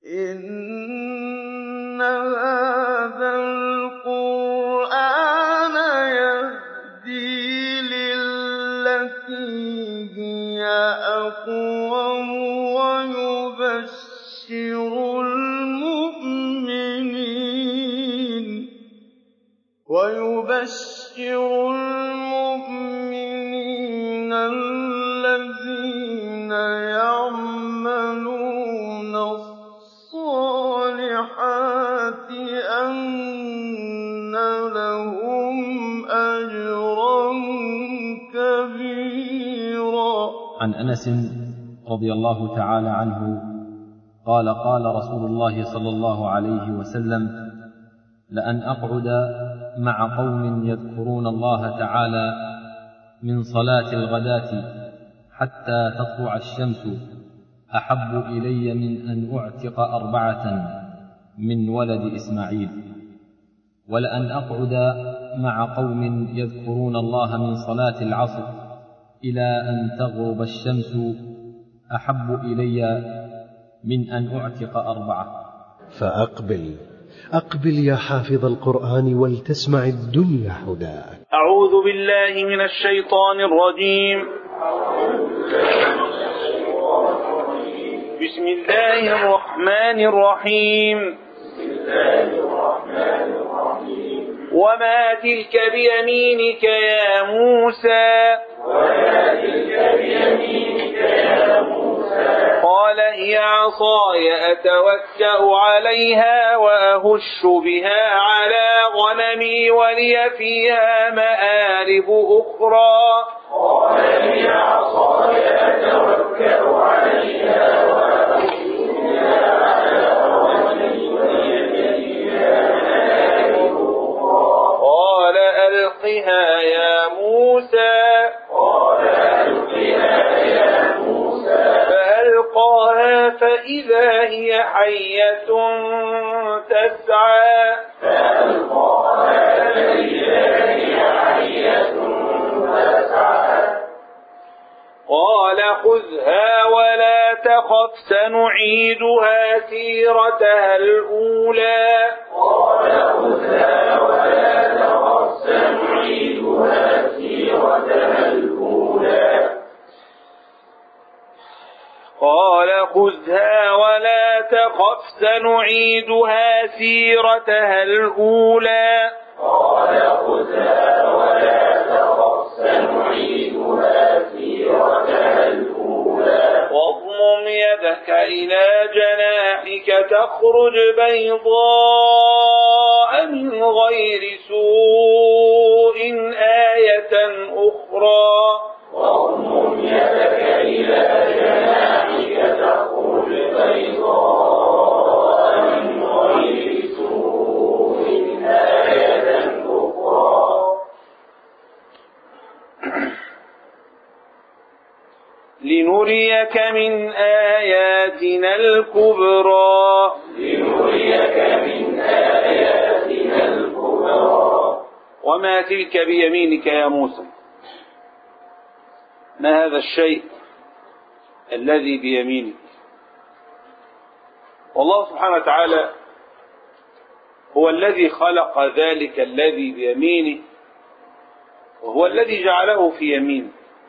إِنَّ هَٰذَا الْقُرْآنَ يَهْدِي لِلَّتِي هِيَ أَقْوَمُ وَيُبَشِّرُ الْمُؤْمِنِينَ الَّذِينَ يَعْمَلُونَ الصَّالِحَاتِ أَنَّ لَهُمْ أَجْرًا كَبِيرًا عن انس رضي الله تعالى عنه قال قال رسول الله صلى الله عليه وسلم لان اقعد مع قوم يذكرون الله تعالى من صلاه الغداه حتى تطلع الشمس احب الي من ان اعتق اربعه من ولد اسماعيل ولان اقعد مع قوم يذكرون الله من صلاه العصر الى ان تغرب الشمس احب الي من ان اعتق اربعه فأقبل أقبل يا حافظ القرآن ولتسمع الدنيا هداك أعوذ بالله من الشيطان الرجيم بسم الله الرحمن الرحيم وما تلك بيمينك يا موسى قال هي عصاي أتوكأ عليها وأهش بها على غنمي ولي فيها مآرب أخرى قال ألقها يا موسى فألقاها فإذا هي حية تسعى قال خذها ولا تخف سنعيدها سيرتها الأولى قال خذها ولا تخف سنعيدها سيرتها الأولى واضمم يدك إلى جناحك تخرج بيضاء من غير سوء آية أخرى لنريك من آياتنا الكبرى وما تلك بيمينك يا موسى ما هذا الشيء الذي بيمينك والله سبحانه وتعالى هو الذي خلق ذلك الذي بيمينه وهو الذي جعله في يمينه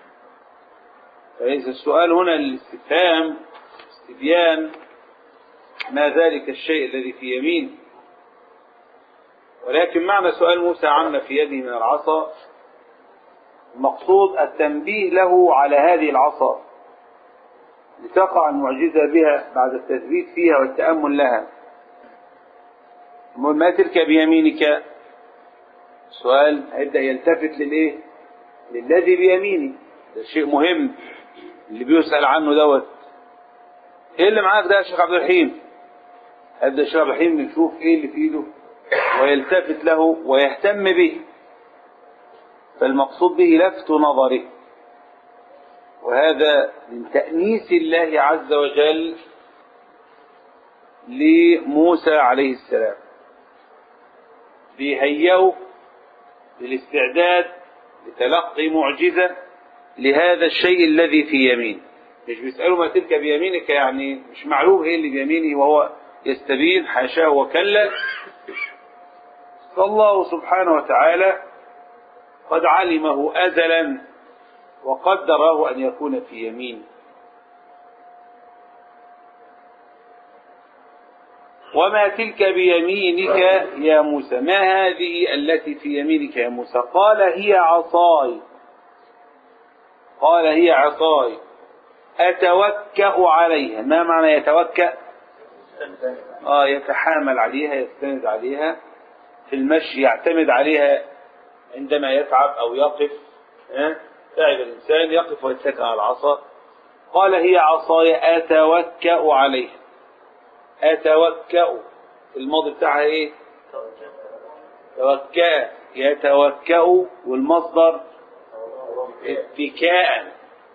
فليس السؤال هنا الاستفهام استبيان ما ذلك الشيء الذي في يمينه ولكن معنى سؤال موسى عما في يده من العصا المقصود التنبيه له على هذه العصا لتقع المعجزة بها بعد التثبيت فيها والتأمل لها ما تلك بيمينك سؤال هيبدأ يلتفت للإيه للذي بيمينه ده شيء مهم اللي بيسأل عنه دوت ايه اللي معاك ده يا شيخ عبد الرحيم هيبدأ الشيخ عبد الرحيم يشوف ايه اللي في ايده ويلتفت له ويهتم به فالمقصود به لفت نظره وهذا من تأنيس الله عز وجل لموسى عليه السلام بيهيئه بالاستعداد لتلقي معجزة لهذا الشيء الذي في يمين مش بيسأله ما تلك بيمينك يعني مش معلوم ايه اللي بيمينه وهو يستبين حاشاه وكلا فالله سبحانه وتعالى قد علمه أزلا وقدره أن يكون في يمينه وما تلك بيمينك يا موسى ما هذه التي في يمينك يا موسى قال هي عصاي قال هي عصاي أتوكأ عليها ما معنى يتوكأ آه يتحامل عليها يستند عليها في المشي يعتمد عليها عندما يتعب أو يقف ها؟ تعب الإنسان يقف ويتكئ على العصا قال هي عصاي أتوكأ عليها أتوكأ الماضي بتاعها إيه توكأ يتوكأ والمصدر اتكاء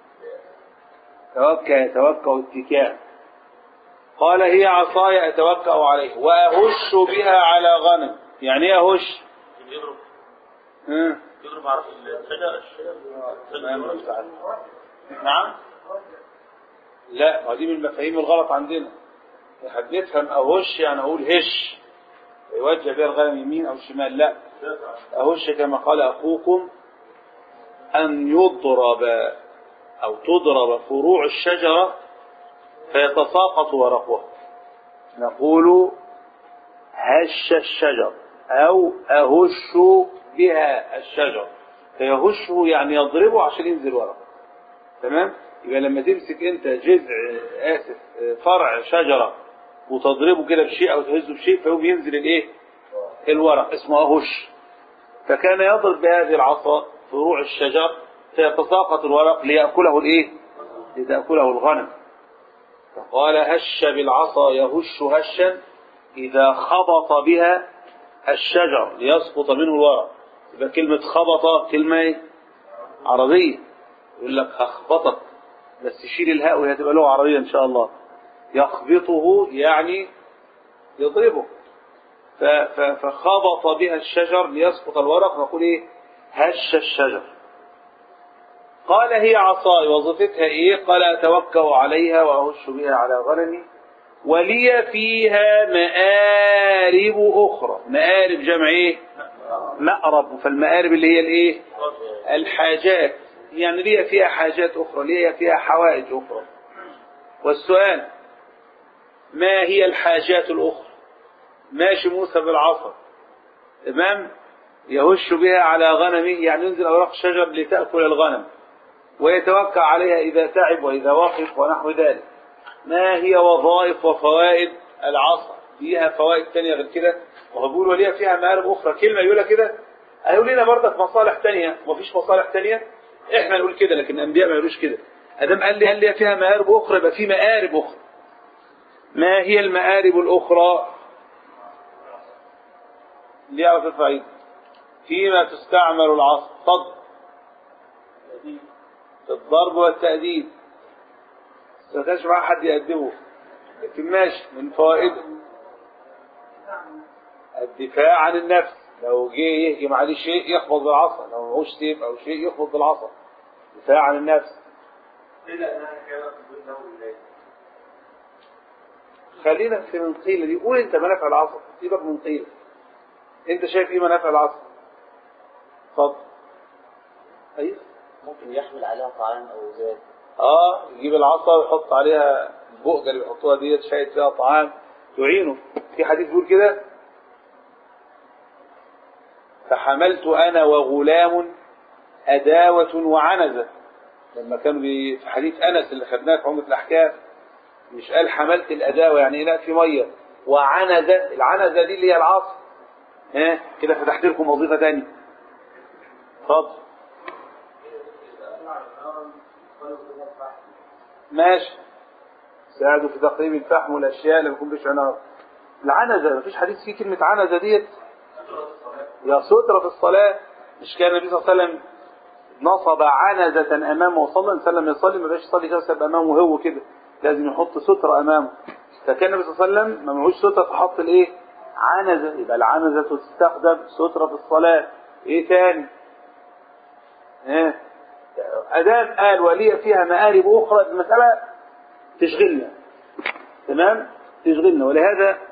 توكأ يتوكأ اتكاء قال هي عصاي أتوكأ عليه وأهش بها على غنم يعني ايه أهش يضرب ها؟ يضرب على الشجر الشجر نعم لا ما دي من المفاهيم الغلط عندنا حد يفهم أهش يعني أقول هش يوجه بها الغنم يمين أو شمال لا أهش كما قال أخوكم أن يضرب أو تضرب فروع الشجرة فيتساقط ورقها نقول هش الشجر أو أهش بها الشجر فيهشه يعني يضربه عشان ينزل ورقه تمام يبقى لما تمسك انت جذع اسف فرع شجره وتضربه كده بشيء او تهزه بشيء فهو بينزل الايه الورق اسمه اهش فكان يضرب بهذه العصا فروع الشجر فيتساقط الورق ليأكله الايه لتأكله الغنم فقال هش بالعصا يهش هشا إذا خبط بها الشجر ليسقط منه الورق يبقى كلمة خبط كلمة ايه؟ عربية يقول لك هخبطك بس شيل الهاء وهي تبقى لغة عربية إن شاء الله يخبطه يعني يضربه ف- ف- فخبط بها الشجر ليسقط الورق نقول ايه هش الشجر قال هي عصاي وظيفتها ايه قال اتوكا عليها واهش بها على غنمي ولي فيها مآرب اخرى مآرب جمع ايه مأرب فالمآرب اللي هي الايه الحاجات يعني لي فيها حاجات اخرى لي فيها حوائج اخرى والسؤال ما هي الحاجات الاخرى ماشي موسى بالعصا تمام يهش بها على غنمه يعني ينزل اوراق الشجر لتاكل الغنم ويتوكا عليها اذا تعب واذا وقف ونحو ذلك ما هي وظائف وفوائد العصا فيها فوائد ثانيه غير كده وهو بيقول وليها فيها مآرب اخرى كلمه يقولها كده هيقول لنا برضك مصالح ثانيه ومفيش مصالح ثانيه احنا نقول كده لكن الانبياء ما يقولوش كده ادام قال لي قال لي فيها مآرب اخرى يبقى في مآرب اخرى ما هي المآرب الاخرى اللي يعرف يرفع ايده فيما تستعمل العصا صد في الضرب والتأديب ما كانش معاه حد يأدبه لكن ماشي من فوائده الدفاع عن النفس لو جه يهجم عليه شيء يخبط بالعصا لو معهوش سيف او شيء يخبط بالعصا دفاع عن النفس خلينا في من قيل دي قول انت منافع العصا سيبك من قيل انت شايف ايه منافع العصا اتفضل ايوه ممكن يحمل عليها طعام او زاد اه يجيب العصا ويحط عليها البؤجة اللي بيحطوها ديت شايل فيها طعام تعينه في حديث بيقول كده فحملت انا وغلام أداوة وعنزة لما كانوا بي- في حديث أنس اللي خدناه في عمرة الأحكام مش قال حملت الأداوة يعني لا في مية وعنزة العنزة دي اللي هي العصر ها كده فتحت لكم وظيفة تانية اتفضل ماشي ساعدوا في تقريب الفحم والاشياء اللي بيكون بيش نار العنزه مفيش حديث فيه كلمه عنزه ديت يا سترة في الصلاة مش كان النبي صلى الله عليه وسلم نصب عنزة أمامه وصلى الإنسان لما يصلي ما بقاش يصلي كده وساب أمامه هو كده لازم يحط سترة أمامه فكان النبي صلى الله عليه وسلم ما معهوش سترة فحط الإيه؟ عنزة يبقى العنزة تستخدم سترة في الصلاة إيه تاني؟ إيه؟ أدام قال ولي فيها مآرب أخرى المسألة تشغلنا تمام؟ تشغلنا ولهذا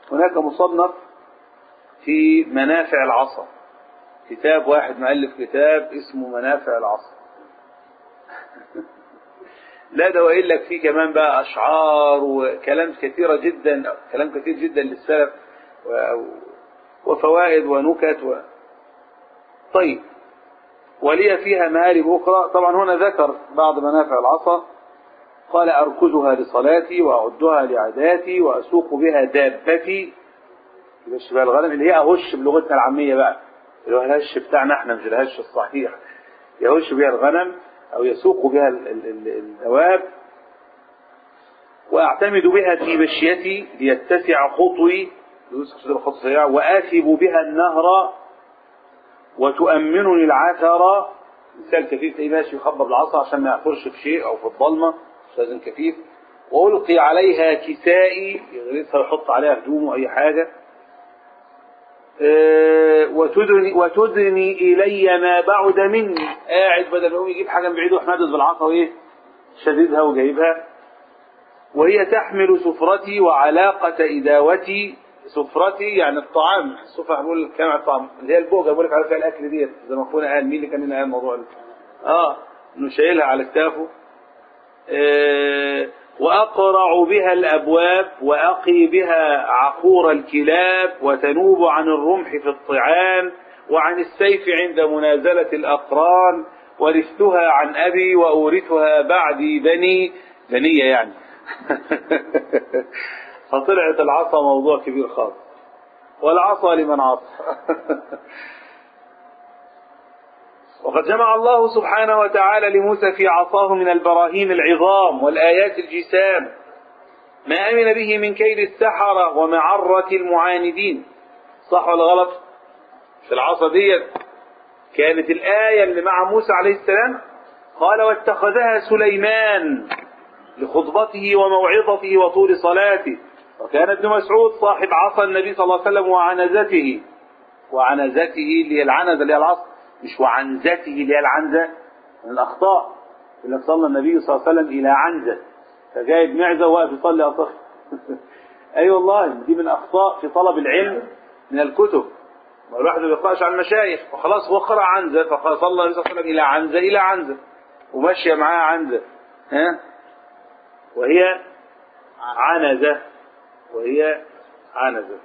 هناك مصنف في منافع العصا كتاب واحد مؤلف كتاب اسمه منافع العصا لا ده وقايل لك فيه كمان بقى اشعار وكلام كثيره جدا كلام كثير جدا للسلف و- وفوائد ونكت و... طيب ولي فيها مآرب أخرى طبعا هنا ذكر بعض منافع العصا قال أركزها لصلاتي وأعدها لعاداتي وأسوق بها دابتي يبقى بقى الغنم اللي هي أهش بلغتنا العامية بقى اللي هو الهش بتاعنا احنا مش الهش الصحيح يهش بها الغنم أو يسوق بها ال- ال- ال- الدواب وأعتمد بها في مشيتي ليتسع خطوي خطوة سريعة وآثب بها النهر وتؤمنني العثر مثال كفيف تلاقيه ماشي يخبط العصا عشان ما يعثرش في شيء أو في الضلمة مش لازم كفيف وألقي عليها كسائي يغرسها ويحط عليها هدومه أي حاجة آه، وتدني, وتدني إلي ما بعد مني قاعد بدل ما يقوم يجيب حاجة من بعيد ويروح نادز بالعصا وإيه شديدها وجايبها وهي تحمل سفرتي وعلاقة إداوتي سفرتي يعني الطعام السفرة بقول كلام عن الطعام اللي هي البوجة بقول لك على فيها الأكل ديت زي ما أخونا قال مين اللي كان لنا قال الموضوع ده آه إنه شايلها على كتافه آه وأقرع بها الأبواب وأقي بها عقور الكلاب وتنوب عن الرمح في الطعام وعن السيف عند منازلة الأقران ورثتها عن أبي وأورثها بعدي بني بنية يعني فطلعت العصا موضوع كبير خالص والعصا لمن عصى وقد جمع الله سبحانه وتعالى لموسى في عصاه من البراهين العظام والآيات الجسام ما أمن به من كيد السحرة ومعرة المعاندين صح ولا غلط في العصا ديت كانت الآية اللي مع موسى عليه السلام قال واتخذها سليمان لخطبته وموعظته وطول صلاته وكان ابن مسعود صاحب عصا النبي صلى الله عليه وسلم وعنزته وعنزته اللي هي العنزة اللي هي العصا مش وعنزته اللي هي العنزة من الأخطاء اللي صلى النبي صلى الله عليه وسلم إلى عنزة فجايب معزة وواقف يصلي أصخ أي أيوة والله دي من أخطاء في طلب العلم من الكتب ما الواحد ما بيقرأش عن المشايخ وخلاص هو قرأ عنزة فصلى النبي صلى الله عليه وسلم إلى عنزة إلى عنزة وماشية معاه عنزة ها وهي عنزة وهي عنزة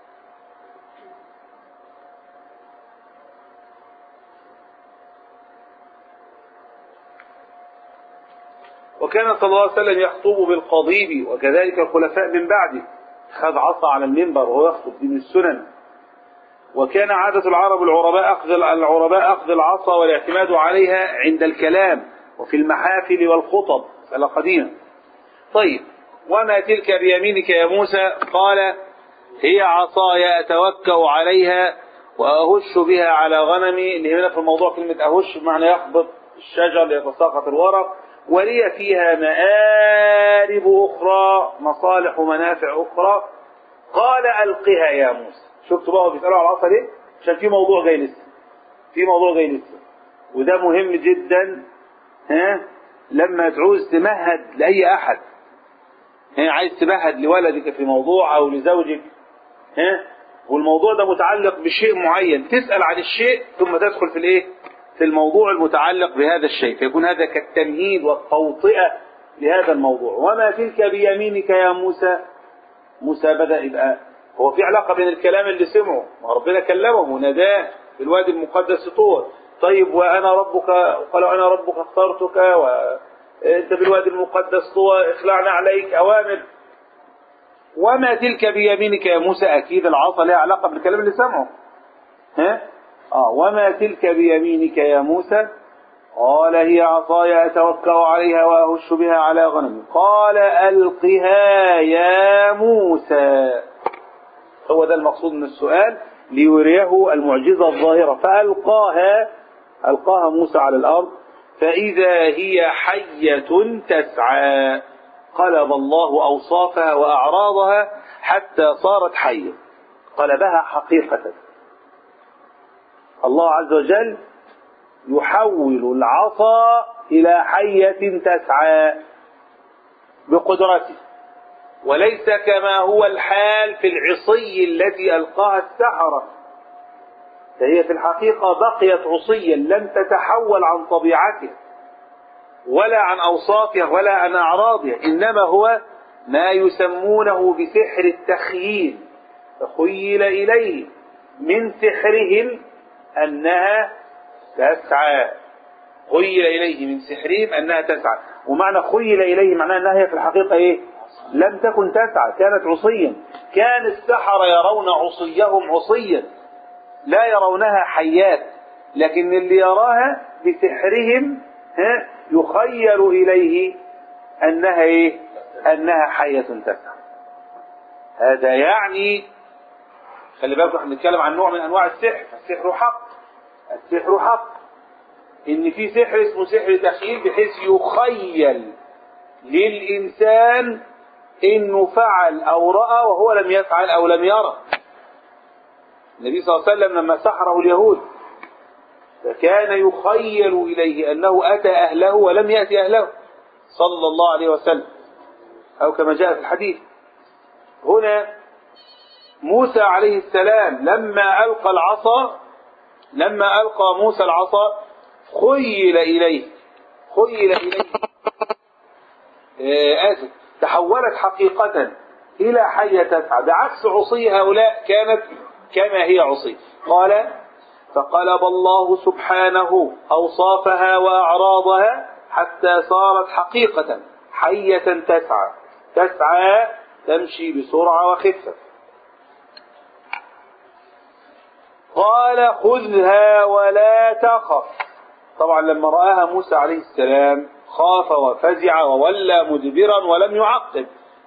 وكان صلى الله عليه وسلم يخطب بالقضيب وكذلك الخلفاء من بعده خذ عصا على المنبر وهو يخطب دي من السنن وكان عادة العرب العرباء أخذ العرباء أخذ العصا والاعتماد عليها عند الكلام وفي المحافل والخطب مسألة قديمة طيب وما تلك بيمينك يا موسى قال هي عصاي أتوكأ عليها وأهش بها على غنمي اللي هنا في الموضوع كلمة أهش بمعنى يخبط الشجر ليتساقط الورق ولي فيها مآرب أخرى مصالح ومنافع أخرى قال ألقها يا موسى شفتوا بقى بيسألوا على العصا ليه؟ عشان في موضوع جاي لسه في موضوع جاي لسه وده مهم جدا ها لما تعوز تمهد لأي أحد ها عايز تمهد لولدك في موضوع أو لزوجك ها والموضوع ده متعلق بشيء معين تسأل عن الشيء ثم تدخل في الايه في الموضوع المتعلق بهذا الشيء فيكون هذا كالتمهيد والتوطئة لهذا الموضوع وما تلك بيمينك يا موسى موسى بدأ يبقى هو في علاقة بين الكلام اللي سمعه ما ربنا كلمه وناداه في الوادي المقدس طور طيب وأنا ربك قال أنا ربك اخترتك وأنت بالوادي المقدس طور اخلعنا عليك أوامر وما تلك بيمينك يا موسى أكيد العصا لها علاقة بالكلام اللي سمعه ها آه وما تلك بيمينك يا موسى قال هي عصاي أتوكأ عليها وأهش بها على غنمي قال ألقها يا موسى هو ده المقصود من السؤال ليريه المعجزة الظاهرة فألقاها ألقاها موسى على الأرض فإذا هي حية تسعى قلب الله أوصافها وأعراضها حتى صارت حية قلبها حقيقة الله عز وجل يحول العصا إلى حية تسعى بقدرته وليس كما هو الحال في العصي التي ألقاها السحرة فهي في الحقيقة بقيت عصيا لم تتحول عن طبيعتها ولا عن أوصافها ولا عن أعراضها إنما هو ما يسمونه بسحر التخييل فخيل إليه من سحرهم أنها تسعى خيل إليه من سحرهم أنها تسعى ومعنى خيل إليه معناه أنها هي في الحقيقة إيه لم تكن تسعى كانت عصيا كان السحرة يرون عصيهم عصيا لا يرونها حيات لكن اللي يراها بسحرهم ها يخيل إليه أنها إيه أنها حية تسعى هذا يعني خلي بالكم احنا بنتكلم عن نوع من أنواع السحر السحر حق السحر حق إن في سحر اسمه سحر تخيل بحيث يخيل للإنسان إنه فعل أو رأى وهو لم يفعل أو لم يرى النبي صلى الله عليه وسلم لما سحره اليهود فكان يخيل إليه أنه أتى أهله ولم يأتي أهله صلى الله عليه وسلم أو كما جاء في الحديث هنا موسى عليه السلام لما ألقى العصا لما ألقى موسى العصا خيل إليه خيل إليه آه آسف تحولت حقيقة إلى حية تسعى بعكس عصي هؤلاء كانت كما هي عصي قال فقلب الله سبحانه أوصافها وأعراضها حتى صارت حقيقة حية تسعى تسعى تمشي بسرعة وخفة قال خذها ولا تخف طبعا لما رآها موسى عليه السلام خاف وفزع وولى مدبرا ولم يعقب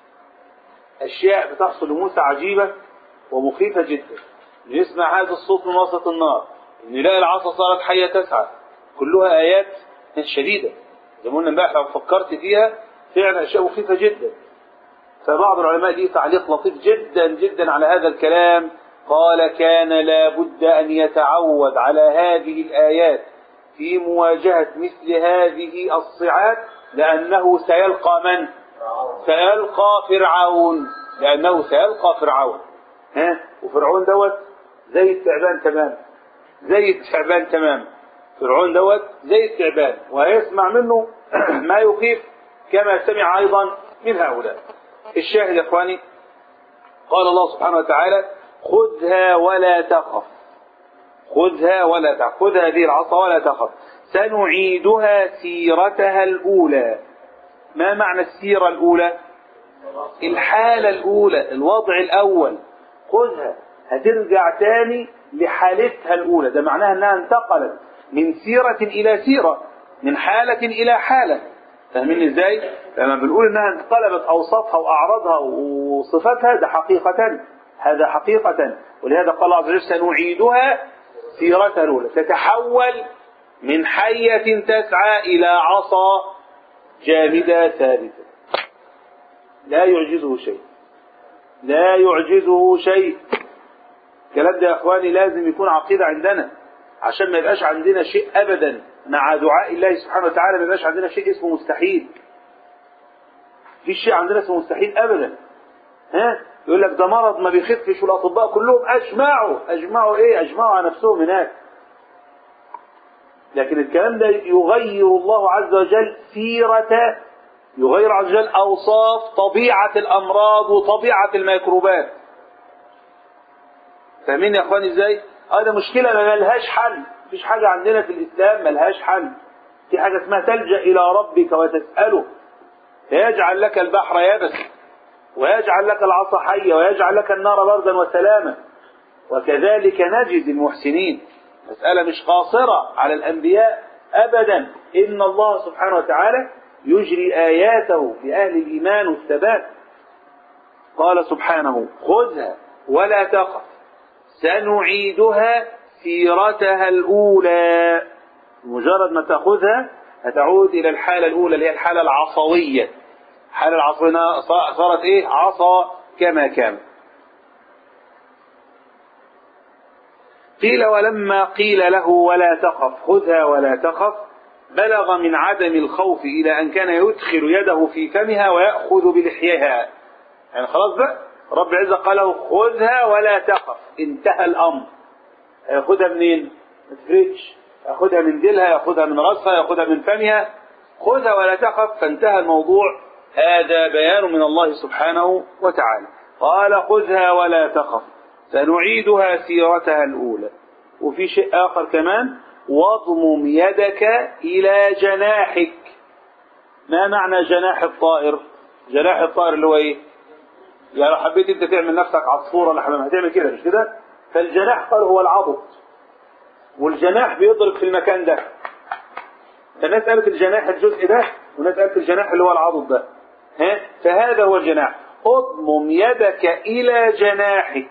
أشياء بتحصل لموسى عجيبة ومخيفة جدا يسمع هذا الصوت من وسط النار ان يلاقي العصا صارت حية تسعى كلها آيات شديدة زي ما قلنا امبارح لو فكرت فيها فعلا أشياء مخيفة جدا فبعض العلماء ليه تعليق لطيف جدا جدا على هذا الكلام قال كان لابد أن يتعود على هذه الآيات في مواجهة مثل هذه الصعاب لأنه سيلقى من؟ سيلقى فرعون لأنه سيلقى فرعون ها وفرعون دوت زي التعبان تمام زي التعبان تمام فرعون دوت زي التعبان وهيسمع منه ما يخيف كما سمع أيضا من هؤلاء الشاهد يا إخواني قال الله سبحانه وتعالى خذها ولا تخف خذها ولا تخف خذ هذه العصا ولا تخف سنعيدها سيرتها الأولى ما معنى السيرة الأولى الحالة الأولى الوضع الأول خذها هترجع تاني لحالتها الأولى ده معناها أنها انتقلت من سيرة إلى سيرة من حالة إلى حالة فاهمين ازاي؟ لما بنقول انها انقلبت اوصافها واعراضها وصفاتها ده حقيقة هذا حقيقة ولهذا قال الله عز وجل سنعيدها سيرتها الأولى تتحول من حية تسعى إلى عصا جامدة ثابتة لا يعجزه شيء لا يعجزه شيء الكلام ده يا اخواني لازم يكون عقيدة عندنا عشان ما يبقاش عندنا شيء ابدا مع دعاء الله سبحانه وتعالى ما يبقاش عندنا شيء اسمه مستحيل في شيء عندنا اسمه مستحيل ابدا ها يقول لك ده مرض ما بيخفش والاطباء كلهم اجمعوا اجمعوا ايه اجمعوا على نفسهم هناك لكن الكلام ده يغير الله عز وجل سيرة يغير عز وجل أوصاف طبيعة الأمراض وطبيعة الميكروبات فاهمين يا اخواني ازاي؟ اه ده مشكلة ما لهاش حل مفيش حاجة عندنا في الإسلام ما لهاش حل في حاجة اسمها تلجأ إلى ربك وتسأله فيجعل لك البحر يبس ويجعل لك العصا حية ويجعل لك النار بردا وسلاما وكذلك نجد المحسنين مسألة مش قاصرة على الأنبياء أبدا إن الله سبحانه وتعالى يجري آياته لأهل الإيمان والثبات قال سبحانه خذها ولا تخف سنعيدها سيرتها الأولى مجرد ما تأخذها هتعود إلى الحالة الأولى اللي هي الحالة العصوية الحالة العصوية صارت إيه عصا كما كان قيل ولما قيل له ولا تخف خذها ولا تخف بلغ من عدم الخوف إلى أن كان يدخل يده في فمها ويأخذ بلحيها يعني خلاص بقى رب العزة قال له خذها ولا تخف انتهى الأمر هياخدها منين؟ ما تفرقش ياخدها من ديلها ياخدها من راسها ياخدها من فمها خذها ولا تخف فانتهى الموضوع هذا بيان من الله سبحانه وتعالى قال خذها ولا تخف سنعيدها سيرتها الأولى وفي شيء آخر كمان واضمم يدك إلى جناحك ما معنى جناح الطائر جناح الطائر اللي هو ايه يعني لو حبيت انت تعمل نفسك عصفورة ولا حمام هتعمل كده مش كده فالجناح قال هو العضد والجناح بيضرب في المكان ده فالناس قالت الجناح الجزء ده وناس قالت الجناح اللي هو العضد ده ها فهذا هو الجناح اضمم يدك الى جناحك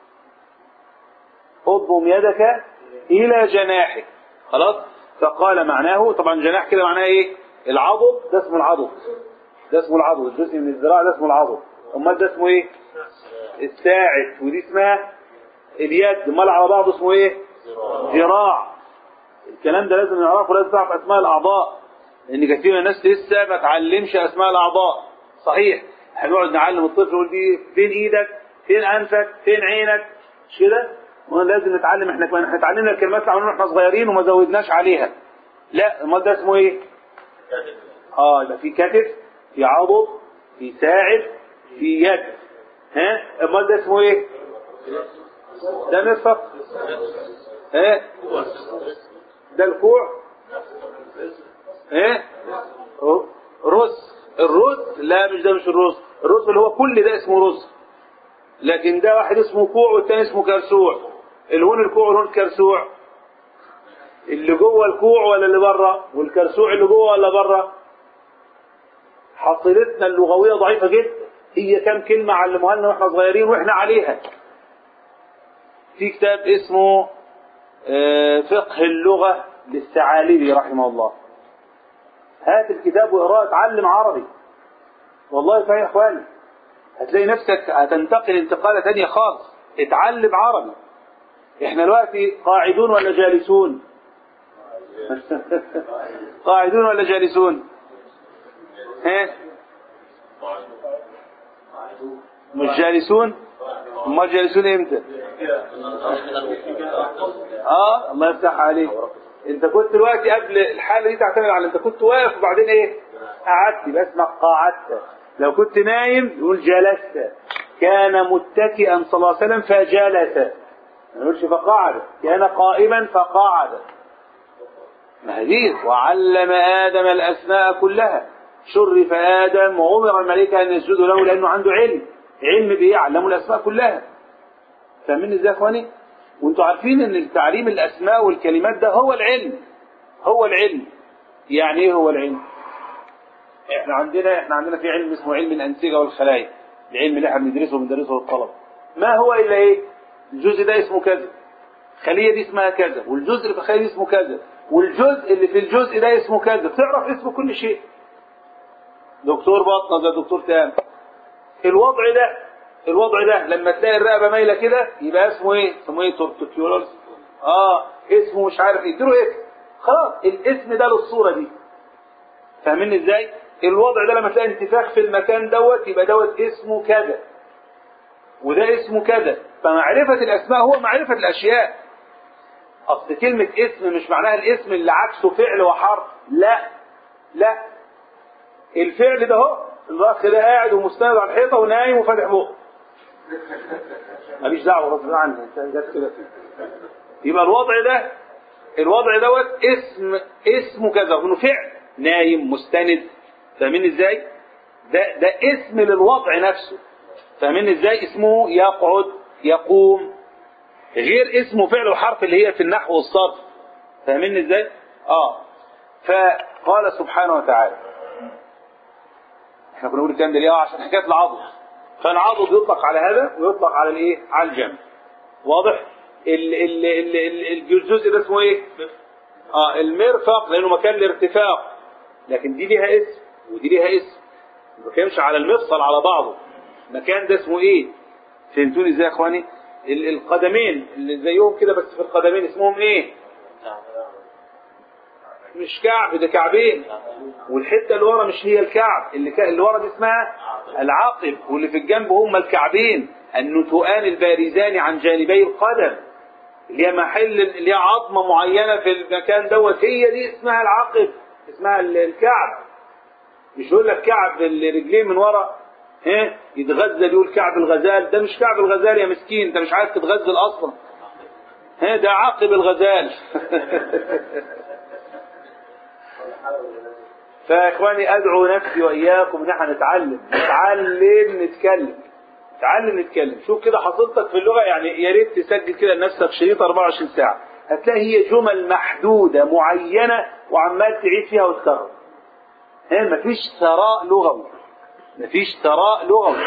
اضمم يدك الى جناحك خلاص فقال معناه طبعا جناح كده معناه ايه العضد ده اسمه العضد ده اسمه العضد الجزء من الذراع ده اسمه العضد امال ده اسمه ايه الساعد ودي اسمها اليد امال على بعض اسمه ايه ذراع الكلام ده لازم نعرفه لازم تعرف اسماء الاعضاء لان كثير من الناس لسه ما تعلمش اسماء الاعضاء صحيح هنقعد نعلم الطفل يقول دي فين ايدك فين انفك فين عينك مش كده لازم نتعلم احنا كمان احنا اتعلمنا الكلمات اللي عملنا احنا صغيرين وما زودناش عليها لا امال ده اسمه ايه اه يبقى في كتف في عضد في ساعد في يد ها امال ده اسمه ايه ده مرفق ها ده الكوع ها رز الرز لا مش ده مش الرز الرز اللي هو كل ده اسمه رز لكن ده واحد اسمه كوع والتاني اسمه كرسوع الهون الكوع والهون الكرسوع اللي جوه الكوع ولا اللي بره والكرسوع اللي جوه ولا بره حصيلتنا اللغويه ضعيفه جدا هي كام كلمه علموها لنا واحنا صغيرين واحنا عليها في كتاب اسمه فقه اللغه للثعالبي رحمه الله هات الكتاب واقراه اتعلم عربي والله صحيح يا اخواني هتلاقي نفسك هتنتقل انتقالة تانية خالص اتعلم عربي احنا دلوقتي قاعدون ولا جالسون قاعدون ولا جالسون ها مش جالسون امال جالسون امتى اه الله يفتح عليك انت كنت دلوقتي قبل الحاله دي تعتمد على انت كنت واقف وبعدين ايه قعدت يبقى اسمك قعدت لو كنت نايم يقول جلست كان متكئا صلى الله عليه وسلم فجلس ما يقولش فقعد كان قائما فقعد ما هذه وعلم آدم الأسماء كلها شرف آدم وأمر الملائكة أن يسجدوا له لأنه عنده علم علم بإيه علموا الأسماء كلها فاهمين ازاي يا اخواني وانتوا عارفين ان تعليم الأسماء والكلمات ده هو العلم هو العلم يعني ايه هو العلم احنا عندنا احنا عندنا في علم اسمه علم الانسجه والخلايا العلم اللي احنا بندرسه بندرسه للطلبه ما هو الا ايه الجزء ده اسمه كذا الخليه دي اسمها كذا والجزء اللي في الخليه دي اسمه كذا والجزء اللي في الجزء ده اسمه كذا تعرف اسم كل شيء دكتور بطنه زي دكتور تام الوضع ده الوضع ده لما تلاقي الرقبه مايله كده يبقى اسمه ايه اسمه ايه تورتيكيولوس اه اسمه مش عارف ايه اديله اسم خلاص الاسم ده للصوره دي فاهمين ازاي الوضع ده لما تلاقي انتفاخ في المكان دوت يبقى دوت اسمه كذا وده اسمه كذا فمعرفة الأسماء هو معرفة الأشياء أصل كلمة اسم مش معناها الاسم اللي عكسه فعل وحرف لا لا الفعل ده هو الأخ ده قاعد ومستند على الحيطة ونايم وفاتح بقه ماليش دعوة غصب عني انت جت كده يبقى الوضع ده الوضع دوت اسم اسمه كذا انه فعل نايم مستند فاهمين ازاي ده ده اسم للوضع نفسه فاهمين ازاي اسمه يقعد يقوم غير اسمه فعل وحرف اللي هي في النحو والصرف فاهمين ازاي اه فقال سبحانه وتعالى احنا كنا بنقول الكلام ده ليه عشان حكايه العضد فالعضد يطلق على هذا ويطلق على الايه على الجمع واضح ال ال ال ال الجزء ده اسمه ايه اه المرفق لانه مكان الارتفاق لكن دي ليها اسم ودي ليها اسم ما بتكلمش على المفصل على بعضه المكان ده اسمه ايه فهمتوني ازاي يا اخواني ال- القدمين اللي زيهم كده بس في القدمين اسمهم ايه مش كعب ده كعبين والحته اللي ورا مش هي الكعب اللي, ك... اللي ورا دي اسمها العقب واللي في الجنب هم الكعبين النتوءان البارزان عن جانبي القدم اللي هي محل اللي هي عظمه معينه في المكان دوت هي دي اسمها العقب اسمها ال- الكعب مش يقول لك كعب الرجلين من ورا ها يتغزل يقول كعب الغزال ده مش كعب الغزال يا مسكين انت مش عايز تتغزل اصلا ها ده عقب الغزال فيا اخواني ادعو نفسي واياكم ان احنا نتعلم نتعلم نتكلم نتعلم نتكلم شوف كده حصيلتك في اللغه يعني يا ريت تسجل كده لنفسك شريط 24 ساعه هتلاقي هي جمل محدوده معينه وعمال تعيد فيها وتكرر ها مفيش ثراء لغوي مفيش ثراء لغوي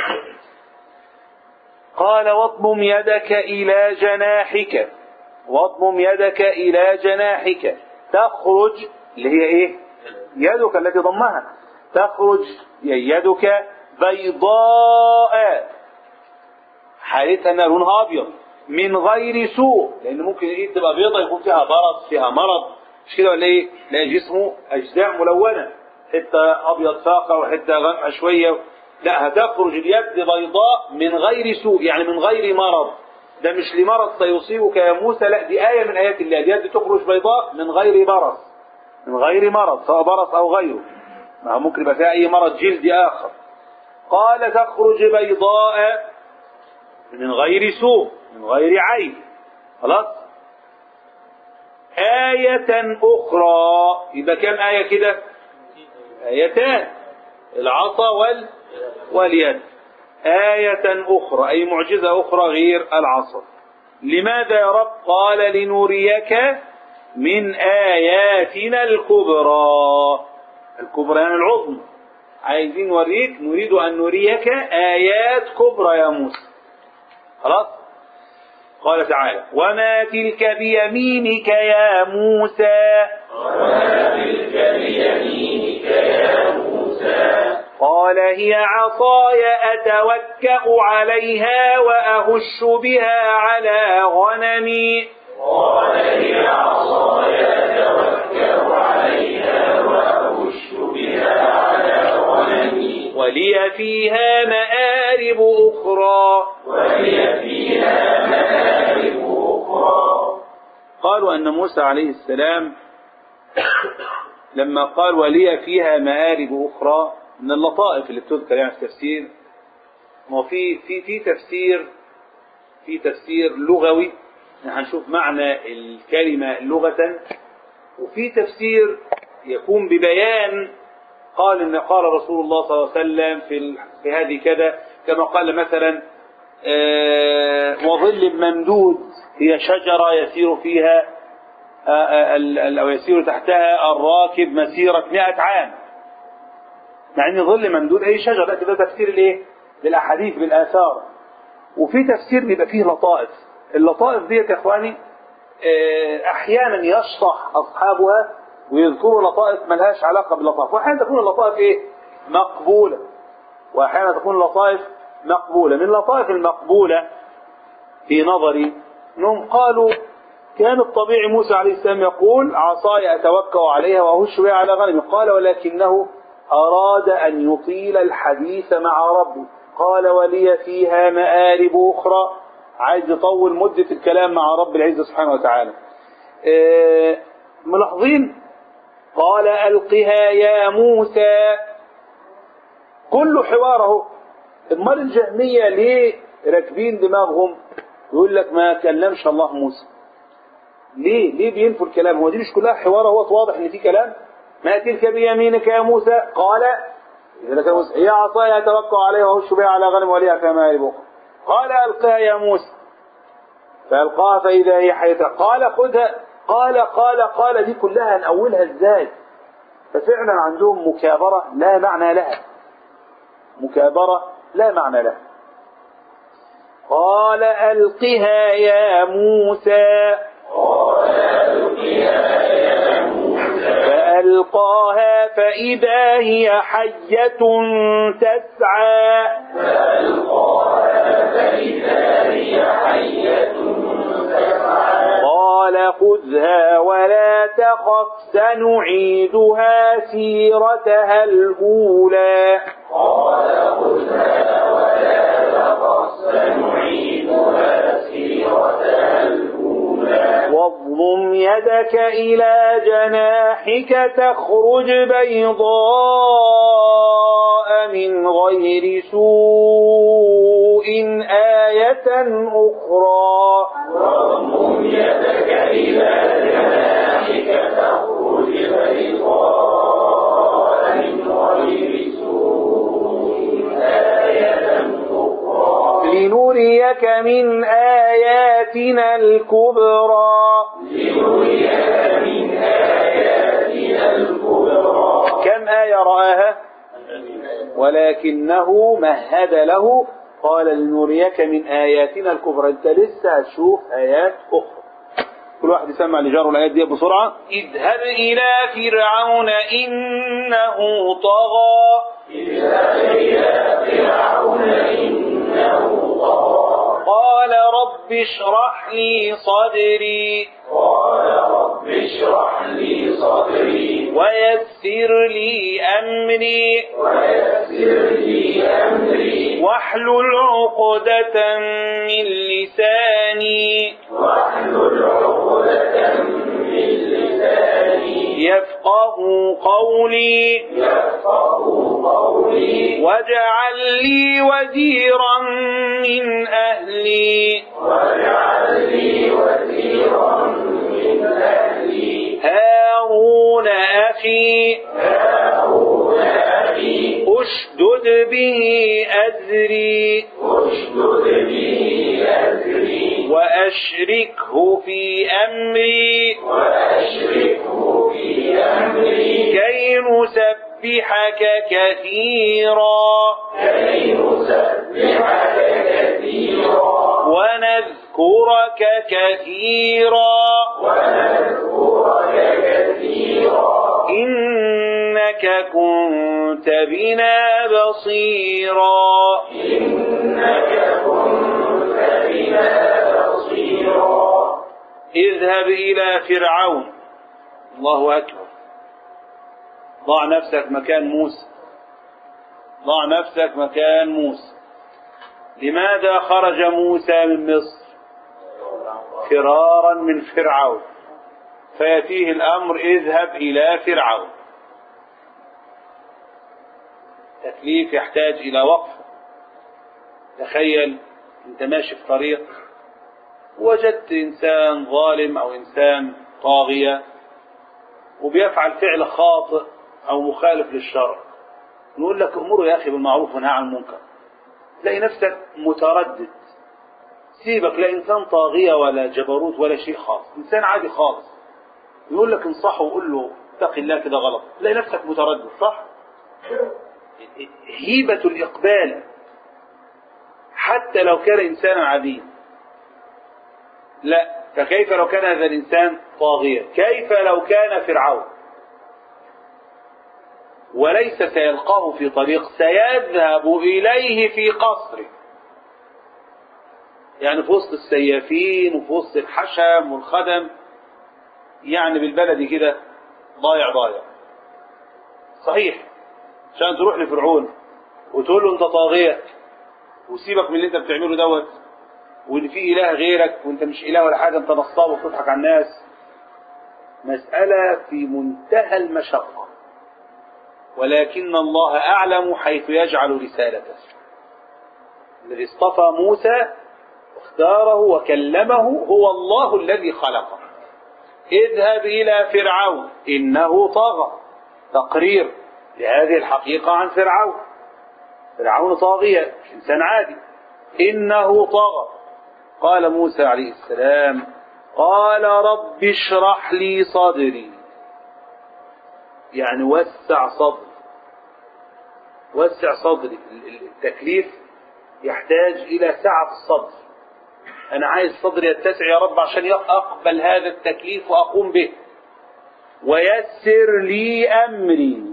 قال واضمم يدك إلى جناحك واضمم يدك إلى جناحك تخرج اللي هي إيه يدك التي ضمها تخرج يدك بيضاء حالتها انها لونها ابيض من غير سوء لان ممكن ايه تبقى بيضة يكون فيها برص فيها مرض مش كده ولا ايه لا جسمه اجزاء ملونه حته ابيض فاقع وحته غامقه شويه لا هتخرج اليد بيضاء من غير سوء يعني من غير مرض ده مش لمرض سيصيبك يا موسى لا دي آية من آيات الله اليد تخرج بيضاء من غير برص من غير مرض سواء برص أو غيره ما هو ممكن يبقى فيها أي مرض جلدي آخر قال تخرج بيضاء من غير سوء من غير عيب خلاص آية أخرى يبقى كم آية كده آيتان العصا وال واليد آية أخرى أي معجزة أخرى غير العصا لماذا يا رب قال لنريك من آياتنا الكبرى الكبرى يعني العظمى عايزين نوريك نريد أن نريك آيات كبرى يا موسى خلاص قال تعالى وما تلك بيمينك يا موسى قال هي عصاي أتوكأ عليها وأهش بها على غنمي ولي فيها مآرب أخرى قالوا أن موسى عليه السلام لما قال ولي فيها مآرب أخرى من اللطائف اللي بتذكر يعني في التفسير ما هو في في في تفسير في تفسير لغوي هنشوف معنى الكلمة لغة وفي تفسير يكون ببيان قال ان قال رسول الله صلى الله عليه وسلم في ال- في هذه كذا كما قال مثلا آه، وظل ممدود هي شجرة يسير فيها آه، آه، ال- ال- أو يسير تحتها الراكب مسيرة مئة عام مع ان ظل ممدود أي شجرة ده كده تفسير الايه بالأحاديث بالآثار وفي تفسير بيبقى فيه لطائف اللطائف ديت يا اخواني آه، احيانا يشطح اصحابها ويذكروا لطائف ملهاش علاقه باللطائف واحيانا تكون اللطائف ايه مقبوله واحيانا تكون اللطائف مقبوله من اللطائف المقبوله في نظري انهم قالوا كان الطبيعي موسى عليه السلام يقول عصاي اتوكا عليها واهش بها على غنمي قال ولكنه اراد ان يطيل الحديث مع ربه قال ولي فيها مآرب اخرى عايز يطول مده الكلام مع رب العزه سبحانه وتعالى آه، ملاحظين قال القها يا موسى كل حواره امال الجهميه ليه راكبين دماغهم يقول لك ما كلمش الله موسى ليه ليه بينفوا الكلام هو دي مش كلها حوار هو واضح ان في كلام ما تلك بيمينك يا موسى قال إذا لك موسى هي عصاي اتوقع عليها وهش بها على غنم وليها كما يبقى قال القها يا موسى فالقاها فاذا هي حية قال خذها قال قال قال دي كلها نأولها ازاي ففعلا عندهم مكابرة لا معنى لها مكابرة لا معنى لها قال ألقها يا موسى فألقاها فإذا هي حية تسعى قال خذها ولا ولا تخف سنعيدها سيرتها الأولى واضم يدك إلى جناحك تخرج بيضاء من غير سوء آية أخرى لنريك من آياتنا الكبرى كم آية رآها ولكنه مهد له قال لنريك من آياتنا الكبرى انت لسه هتشوف آيات أخرى كل واحد يسمع لجاره الآيات دي بسرعة اذهب إلى فرعون إنه طغى قال رب اشرح لي صدري ويسر لي أمري واحلل عقدة من لساني يفقه قولي واجعل لي وزيرا من أهلي هارون أخي أشدد به أزري وأشركه في أمري كي نسبحك كثيرا ونذكرك كثيرا إنك كنت بنا بصيرا اذهب إلى فرعون الله أكبر ضع نفسك مكان موسى ضع نفسك مكان موسى لماذا خرج موسى من مصر فرارا من فرعون فيأتيه الأمر اذهب إلى فرعون تكليف يحتاج إلى وقفة تخيل أنت ماشي في طريق وجدت إنسان ظالم أو إنسان طاغية وبيفعل فعل خاطئ أو مخالف للشرع نقول لك أمره يا أخي بالمعروف ونهى عن المنكر تلاقي نفسك متردد سيبك لا إنسان طاغية ولا جبروت ولا شيء خاص إنسان عادي خالص يقول لك انصحه وقول له اتق الله كده غلط تلاقي نفسك متردد صح هيبة الإقبال حتى لو كان إنسانا عاديا لا فكيف لو كان هذا الإنسان طاغيا كيف لو كان فرعون وليس سيلقاه في طريق سيذهب إليه في قصره يعني في وسط السيافين وفي وسط الحشم والخدم يعني بالبلدي كده ضايع ضايع صحيح عشان تروح لفرعون وتقول له انت طاغية وسيبك من اللي انت بتعمله دوت وان في اله غيرك وانت مش اله ولا حاجه انت نصاب وبتضحك على الناس مسألة في منتهى المشقة ولكن الله أعلم حيث يجعل رسالته الذي اصطفى موسى واختاره وكلمه هو الله الذي خلقه اذهب إلى فرعون إنه طغى تقرير لهذه الحقيقة عن فرعون فرعون طاغية مش إنسان عادي إنه طغى قال موسى عليه السلام قال رب اشرح لي صدري يعني وسع صدري وسع صدري التكليف يحتاج إلى سعة الصدر أنا عايز صدري يتسع يا رب عشان أقبل هذا التكليف وأقوم به ويسر لي أمري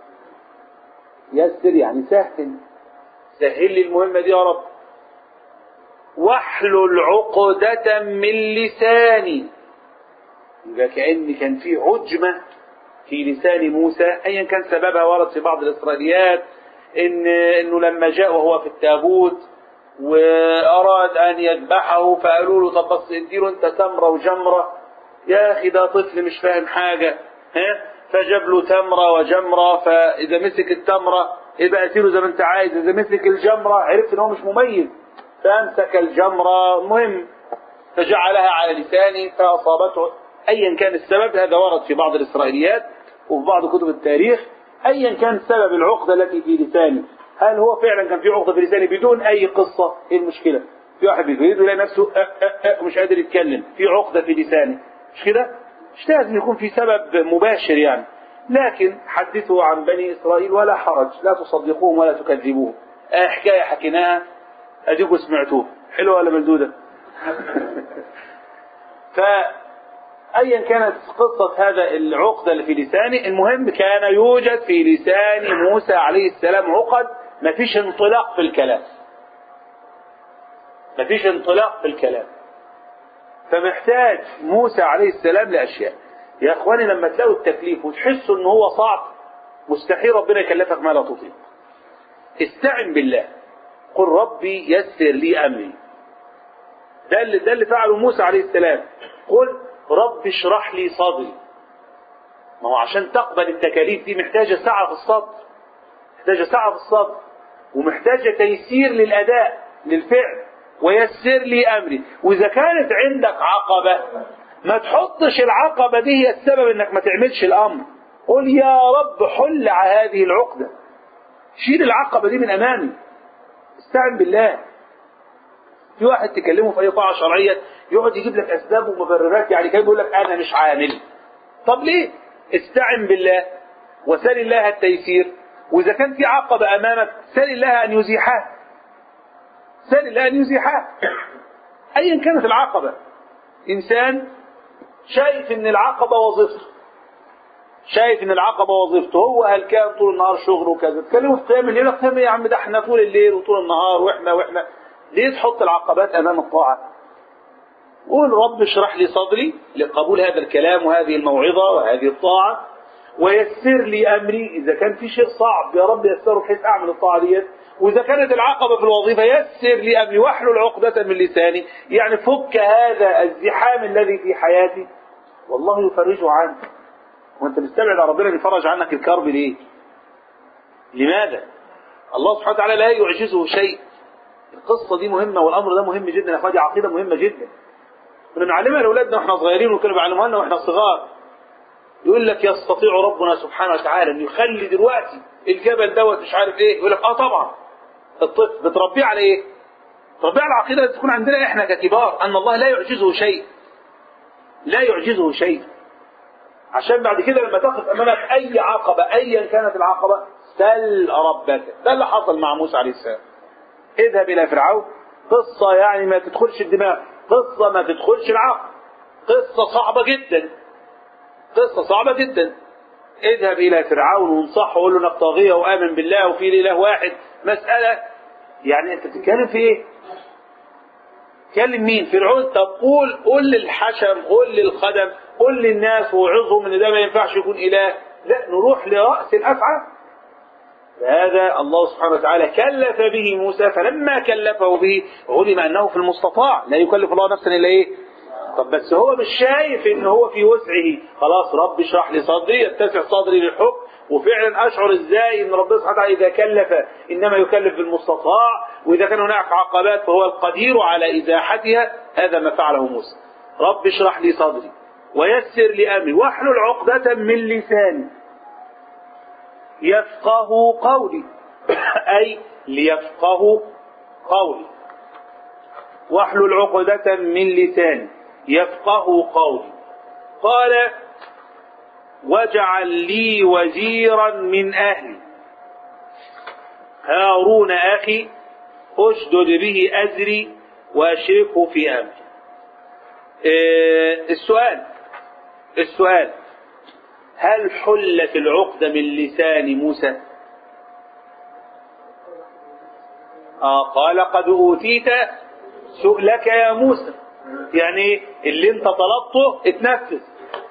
يسر يعني سهل سهل لي المهمة دي يا رب واحلل عقدة من لساني يبقى كأن كان في عجمة في لسان موسى أيا كان سببها ورد في بعض الإسرائيليات إن إنه لما جاء وهو في التابوت وأراد أن يذبحه فقالوا له طب بس اديله أنت تمرة وجمرة يا أخي ده طفل مش فاهم حاجة ها فجاب له تمرة وجمرة فإذا مسك التمرة يبقى قتله زي ما أنت عايز إذا مسك الجمرة عرفت إن هو مش مميز فأمسك الجمرة مهم فجعلها على لسانه فأصابته أيا كان السبب هذا ورد في بعض الإسرائيليات وفي بعض كتب التاريخ أيا كان سبب العقدة التي في لسانه هل هو فعلا كان في عقدة في لسانه بدون أي قصة إيه المشكلة في واحد بيريد يلاقي نفسه أه أه أه ومش قادر يتكلم في عقدة في لسانه مش كده مش لازم يكون في سبب مباشر يعني لكن حدثوا عن بني إسرائيل ولا حرج لا تصدقوهم ولا تكذبوهم آه حكاية حكيناها أديكم سمعتوها حلوة ولا ملدودة فأيا كانت قصة هذا العقدة اللي في لسانه المهم كان يوجد في لسان موسى عليه السلام عقد مفيش انطلاق في الكلام مفيش انطلاق في الكلام فمحتاج موسى عليه السلام لأشياء يا اخواني لما تلاقوا التكليف وتحسوا ان هو صعب مستحيل ربنا يكلفك ما لا تطيق استعن بالله قل ربي يسر لي امري ده اللي ده اللي فعله موسى عليه السلام قل رب اشرح لي صدري ما هو عشان تقبل التكاليف دي محتاجة سعة في الصدر محتاجة سعة في الصدر ومحتاجة تيسير للأداء للفعل ويسر لي أمري وإذا كانت عندك عقبة ما تحطش العقبة دي هي السبب انك ما تعملش الأمر قل يا رب حل على هذه العقدة شيل العقبة دي من أمامي استعن بالله في واحد تكلمه في أي طاعة شرعية يقعد يجيب لك أسباب ومبررات يعني كان يقول لك أنا مش عامل طب ليه استعن بالله وسل الله التيسير وإذا كان في عقبة أمامك سل الله أن يزيحها سل الله أن يزيحها أيا كانت العقبة إنسان شايف إن العقبة وظيفته شايف إن العقبة وظيفته هو هلكان طول النهار شغل وكذا تكلموا في قيام الليل قيام يا عم ده احنا طول الليل وطول النهار واحنا واحنا ليه تحط العقبات أمام الطاعة قول رب اشرح لي صدري لقبول هذا الكلام وهذه الموعظة وهذه الطاعة ويسر لي أمري إذا كان في شيء صعب يا رب يسره بحيث أعمل الطاعة ديت وإذا كانت العقبة في الوظيفة يسر لي أمري واحلل عقدة من لساني يعني فك هذا الزحام الذي في حياتي والله يفرجه عنك وأنت مستبعد على ربنا يفرج عنك الكرب ليه؟ لماذا؟ الله سبحانه وتعالى لا يعجزه شيء القصة دي مهمة والأمر ده مهم جدا يا أخواتي عقيدة مهمة جدا كنا بنعلمها لأولادنا وإحنا صغيرين وكانوا بيعلموها لنا وإحنا صغار يقول لك يستطيع ربنا سبحانه وتعالى أن يخلي دلوقتي الجبل دوت مش عارف إيه يقول لك آه طبعا الطفل بتربيه على إيه؟ تربيه على العقيدة اللي تكون عندنا إحنا ككبار أن الله لا يعجزه شيء لا يعجزه شيء عشان بعد كده لما تقف أمامك أي عقبة أيا كانت العقبة سل ربك ده اللي حصل مع موسى عليه السلام اذهب إلى فرعون قصة يعني ما تدخلش الدماغ قصة ما تدخلش العقل قصة صعبة جدا قصة صعبة جدا اذهب إلى فرعون وانصحه وقول له انك طاغية وآمن بالله وفي إله واحد مسألة يعني أنت بتتكلم في إيه؟ تكلم مين؟ فرعون طب قول قول للحشم قول للخدم قول للناس وعظهم ان ده ما ينفعش يكون اله لا نروح لرأس الافعى هذا الله سبحانه وتعالى كلف به موسى فلما كلفه به علم انه في المستطاع لا يكلف الله نفسا الا ايه طب بس هو مش شايف ان هو في وسعه خلاص رب اشرح لي صدري يتسع صدري للحكم وفعلا اشعر ازاي ان ربنا سبحانه وتعالى اذا كلف انما يكلف بالمستطاع واذا كان هناك عقبات فهو القدير على ازاحتها هذا ما فعله موسى رب اشرح لي صدري ويسر لي امري واحلل عقدة من لساني يفقه قولي اي ليفقه قولي واحلل عقدة من لساني يفقه قولي قال واجعل لي وزيرا من أهلي هارون أخي أشدد به أزري وأشركه في أمري إيه السؤال السؤال هل حلت العقدة من لسان موسى آه قال قد أوتيت سؤلك يا موسى يعني اللي انت طلبته اتنفذ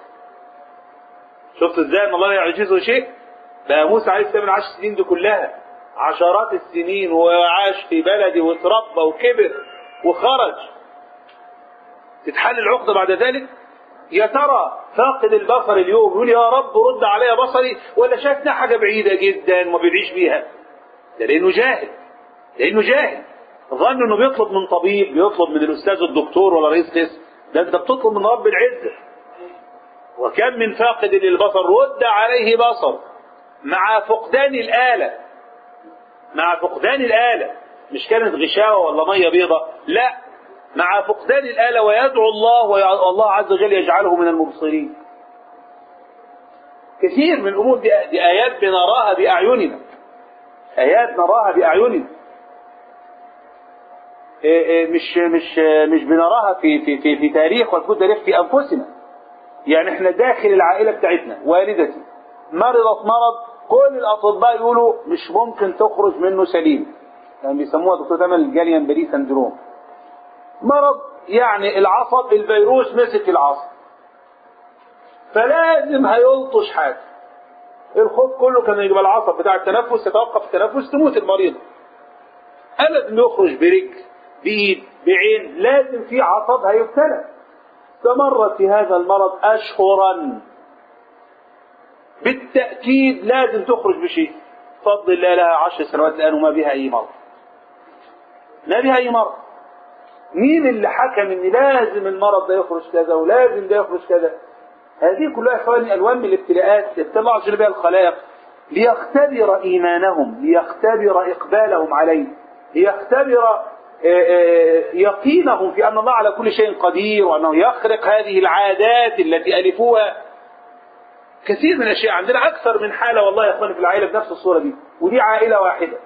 شفت ازاي ان الله لا يعجزه شيء بقى موسى عليه السلام عاش السنين دي كلها عشرات السنين وعاش في بلده وتربى وكبر وخرج تتحل العقدة بعد ذلك يا ترى فاقد البصر اليوم يقول يا رب رد علي بصري ولا شايفنا حاجة بعيدة جدا وما بيعيش بيها ده لأنه جاهل لأنه جاهل ظن انه بيطلب من طبيب بيطلب من الاستاذ الدكتور ولا رئيس قسم ده انت بتطلب من رب العزه وكم من فاقد للبصر رد عليه بصر مع فقدان الآلة مع فقدان الآلة مش كانت غشاوة ولا مية بيضة لا مع فقدان الآلة ويدعو الله والله عز وجل يجعله من المبصرين كثير من الأمور دي, دي آيات بنراها بأعيننا آيات نراها بأعيننا إيه إيه مش مش مش بنراها في في في, في تاريخ وتكون تاريخ في أنفسنا يعني احنا داخل العائلة بتاعتنا والدتي مرضت مرض كل الأطباء يقولوا مش ممكن تخرج منه سليم يعني بيسموها دكتور تامل الجاليان بري سندروم مرض يعني العصب الفيروس مسك العصب فلازم هيلطش حاجة الخوف كله كان يبقى العصب بتاع التنفس يتوقف التنفس تموت المريض لازم يخرج برجل بإيد بعين لازم في عصب هيبتلى استمرت في هذا المرض أشهرا بالتأكيد لازم تخرج بشيء فضل الله لها عشر سنوات الآن وما بها أي مرض ما بها أي مرض مين اللي حكم ان لازم المرض ده يخرج كذا ولازم ده يخرج كذا هذه كلها اخواني الوان من الابتلاءات ابتلى الله جل بها الخلائق ليختبر ايمانهم ليختبر اقبالهم عليه ليختبر يقينهم في ان الله على كل شيء قدير وانه يخرق هذه العادات التي الفوها كثير من الاشياء عندنا اكثر من حاله والله يا اخواني في العائله بنفس الصوره دي ودي عائله واحده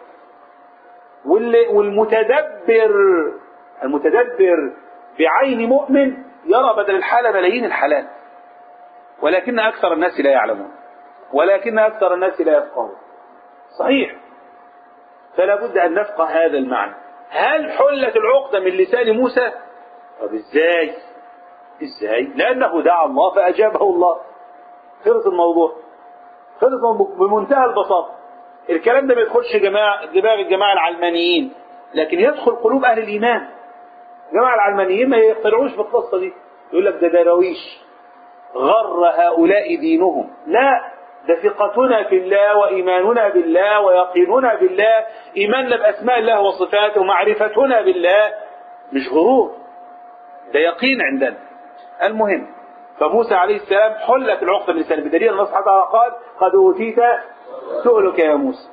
والمتدبر المتدبر بعين مؤمن يرى بدل الحالة ملايين الحالات ولكن أكثر الناس لا يعلمون ولكن أكثر الناس لا يفقهون صحيح فلا بد أن نفقه هذا المعنى هل حلت العقدة من لسان موسى طب ازاي ازاي لأنه دعا الله فأجابه الله خلص الموضوع خلص الموضوع بمنتهى البساطة الكلام ده ما يدخلش جماعة دماغ الجماعة العلمانيين لكن يدخل قلوب أهل الإيمان الجماعة العلمانيين ما يقتنعوش بالقصة دي يقول لك ده دراويش غر هؤلاء دينهم لا ده ثقتنا في الله وإيماننا بالله ويقيننا بالله إيماننا بأسماء الله وصفاته ومعرفتنا بالله مش غرور ده يقين عندنا المهم فموسى عليه السلام حلت العقدة من لسانه بدليل الله سبحانه وتعالى قال قد أوتيت سؤلك يا موسى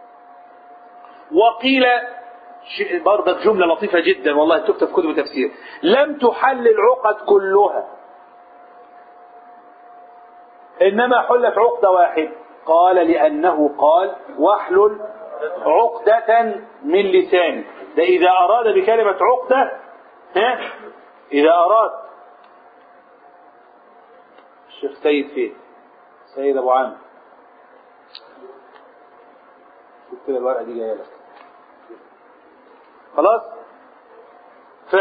وقيل برضك جملة لطيفة جدا والله تكتب في كتب تفسير لم تحل العقد كلها إنما حلت عقدة واحدة قال لأنه قال واحلل عقدة من لساني ده إذا أراد بكلمة عقدة ها إذا أراد الشيخ سيد فين سيد أبو عامر شوف كده الورقة دي جاية لك خلاص ف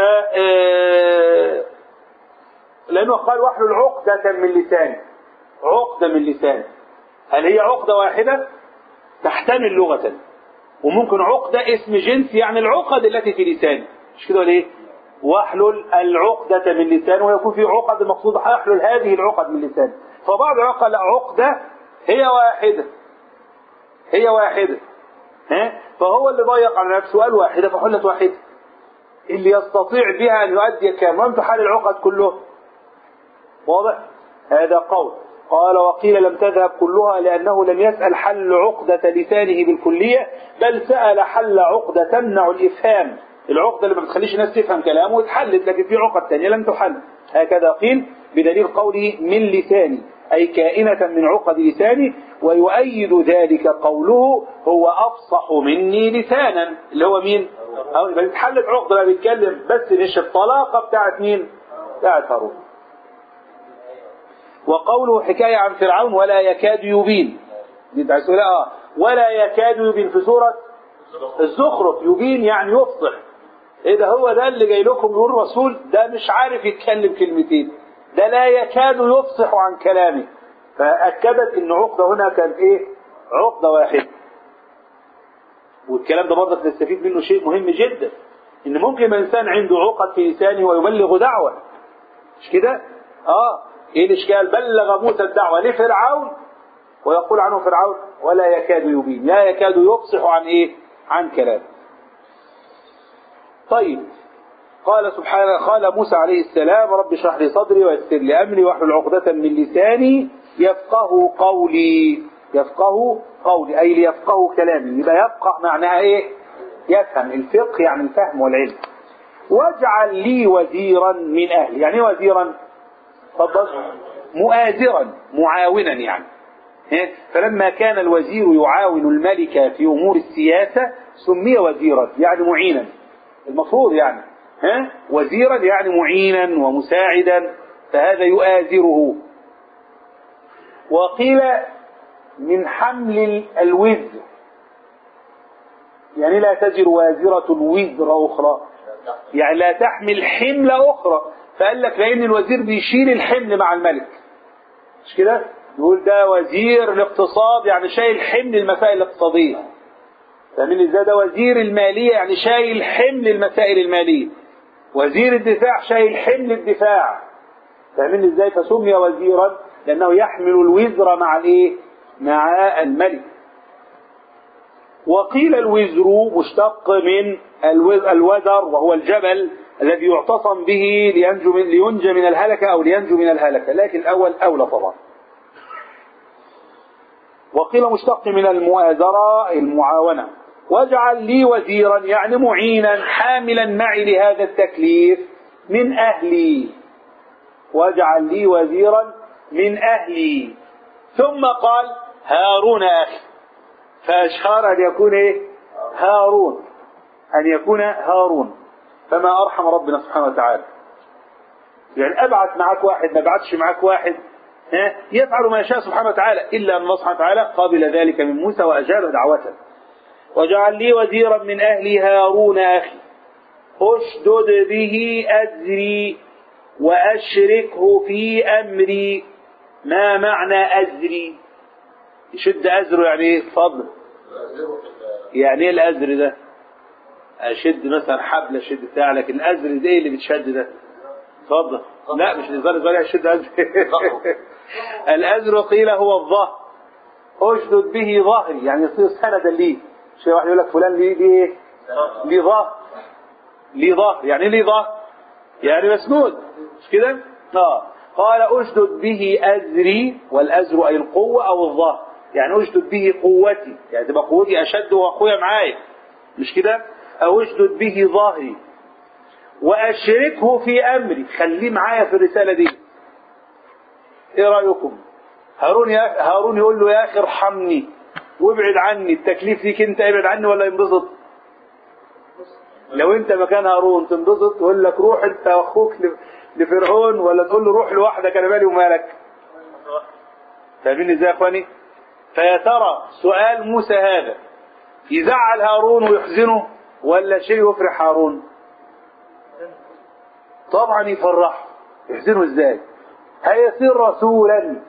لأنه قال واحلل عقدة من لساني عقدة من لساني هل هي عقدة واحدة تحتمل لغة وممكن عقدة اسم جنس يعني العقد التي في لساني مش كده ولا ايه واحلل العقدة من لساني ويكون في عقد المقصود احلل هذه العقد من لساني فبعض العقد عقدة هي واحدة هي واحدة ها فهو اللي ضيق على نفسه قال واحدة فحلت واحدة اللي يستطيع بها أن يؤدي كامل تحل العقد كله واضح هذا قول قال وقيل لم تذهب كلها لأنه لم يسأل حل عقدة لسانه بالكلية بل سأل حل عقدة تمنع الإفهام العقدة اللي ما بتخليش الناس تفهم كلامه اتحلت لكن في عقد ثانية لم تحل هكذا قيل بدليل قوله من لساني أي كائنة من عقد لساني ويؤيد ذلك قوله هو أفصح مني لسانا اللي هو مين؟ أو يبقى اتحلت عقدة بقى بيتكلم بس مش الطلاقة بتاعت مين؟ بتاعت هارون وقوله حكاية عن فرعون ولا يكاد يبين دي انت عايز اه ولا يكاد يبين في سورة الزخرف يبين يعني يفصح ايه ده هو ده اللي جاي لكم يقول رسول ده مش عارف يتكلم كلمتين ده لا يكاد يفصح عن كلامه فأكدت إن عقدة هنا كان إيه عقدة واحدة والكلام ده برضك نستفيد منه شيء مهم جدا إن ممكن يبقى إنسان عنده عقد في لسانه ويبلغ دعوة مش كده؟ آه إيه الإشكال؟ بلغ موسى الدعوة لفرعون ويقول عنه فرعون ولا يكاد يبين لا يكاد يفصح عن إيه؟ عن كلامه طيب قال سبحانه قال موسى عليه السلام رب اشرح لي صدري ويسر لي امري واحلل عقدة من لساني يفقه قولي يفقه قولي اي ليفقه كلامي يبقى يفقه معناها ايه؟ يفهم الفقه يعني الفهم والعلم واجعل لي وزيرا من اهلي يعني ايه وزيرا؟ تفضل مؤازرا معاونا يعني ها؟ فلما كان الوزير يعاون الملك في امور السياسه سمي وزيرا يعني معينا المفروض يعني ها وزيرا يعني معينا ومساعدا فهذا يؤازره وقيل من حمل الوزر يعني لا تزر وازرة وزر أخرى يعني لا تحمل حمل أخرى فقال لك لأن الوزير بيشيل الحمل مع الملك مش كده؟ يقول ده وزير الاقتصاد يعني شايل حمل المسائل الاقتصادية فاهمين ازاي ده وزير المالية يعني شايل حمل المسائل المالية وزير الدفاع شايل حمل الدفاع فاهمين ازاي فسمي وزيرا لانه يحمل الوزر مع الايه مع الملك وقيل الوزر مشتق من الوز- الوزر وهو الجبل الذي يعتصم به لينجو من, لينجى من الهلكة أو لينجو من الهلكة لكن الأول أولى طبعا وقيل مشتق من المؤازرة المعاونة واجعل لي وزيرا يعني معينا حاملا معي لهذا التكليف من أهلي واجعل لي وزيرا من أهلي ثم قال هارون أخي فأشار أن يكون إيه هارون أن يكون هارون فما أرحم ربنا سبحانه وتعالى يعني أبعث معك واحد ما بعثش معك واحد ها يفعل ما يشاء سبحانه وتعالى إلا أن الله سبحانه وتعالى قابل ذلك من موسى وأجاب دعوته واجعل لي وزيرا من أهلي هارون أخي أشدد به أزري وأشركه في أمري ما معنى أزري يشد أزره يعني إيه فضل يعني إيه الأزر ده أشد مثلا حبل أشد بتاع لكن الأزر ده إيه اللي بتشد ده اتفضل لا مش الإزار الإزار يشد أزر الأزر قيل هو الظهر أشدد به ظهري يعني يصير سندا لي شيء واحد يقول لك فلان ليه ليه إيه؟ ليه ظهر ليه ظهر يعني إيه ليه ظهر يعني مسنود مش كده اه قال أشدد به أزري والأزر أي القوة أو الظهر يعني أشدد به قوتي يعني تبقى قوتي أشد وأخويا معايا مش كده أو أشدد به ظهري وأشركه في أمري خليه معايا في الرسالة دي إيه رأيكم هارون يا هارون يقول له يا أخي ارحمني وابعد عني التكليف ليك أنت ابعد عني ولا ينبسط لو أنت مكان هارون تنبسط يقول لك روح أنت وأخوك لفرعون ولا تقول له روح لوحدك أنا مالي ومالك فاهمين ازاي يا اخواني فيا ترى سؤال موسى هذا يزعل هارون ويحزنه ولا شيء يفرح هارون طبعا يفرحه يحزنه ازاي هيصير رسولا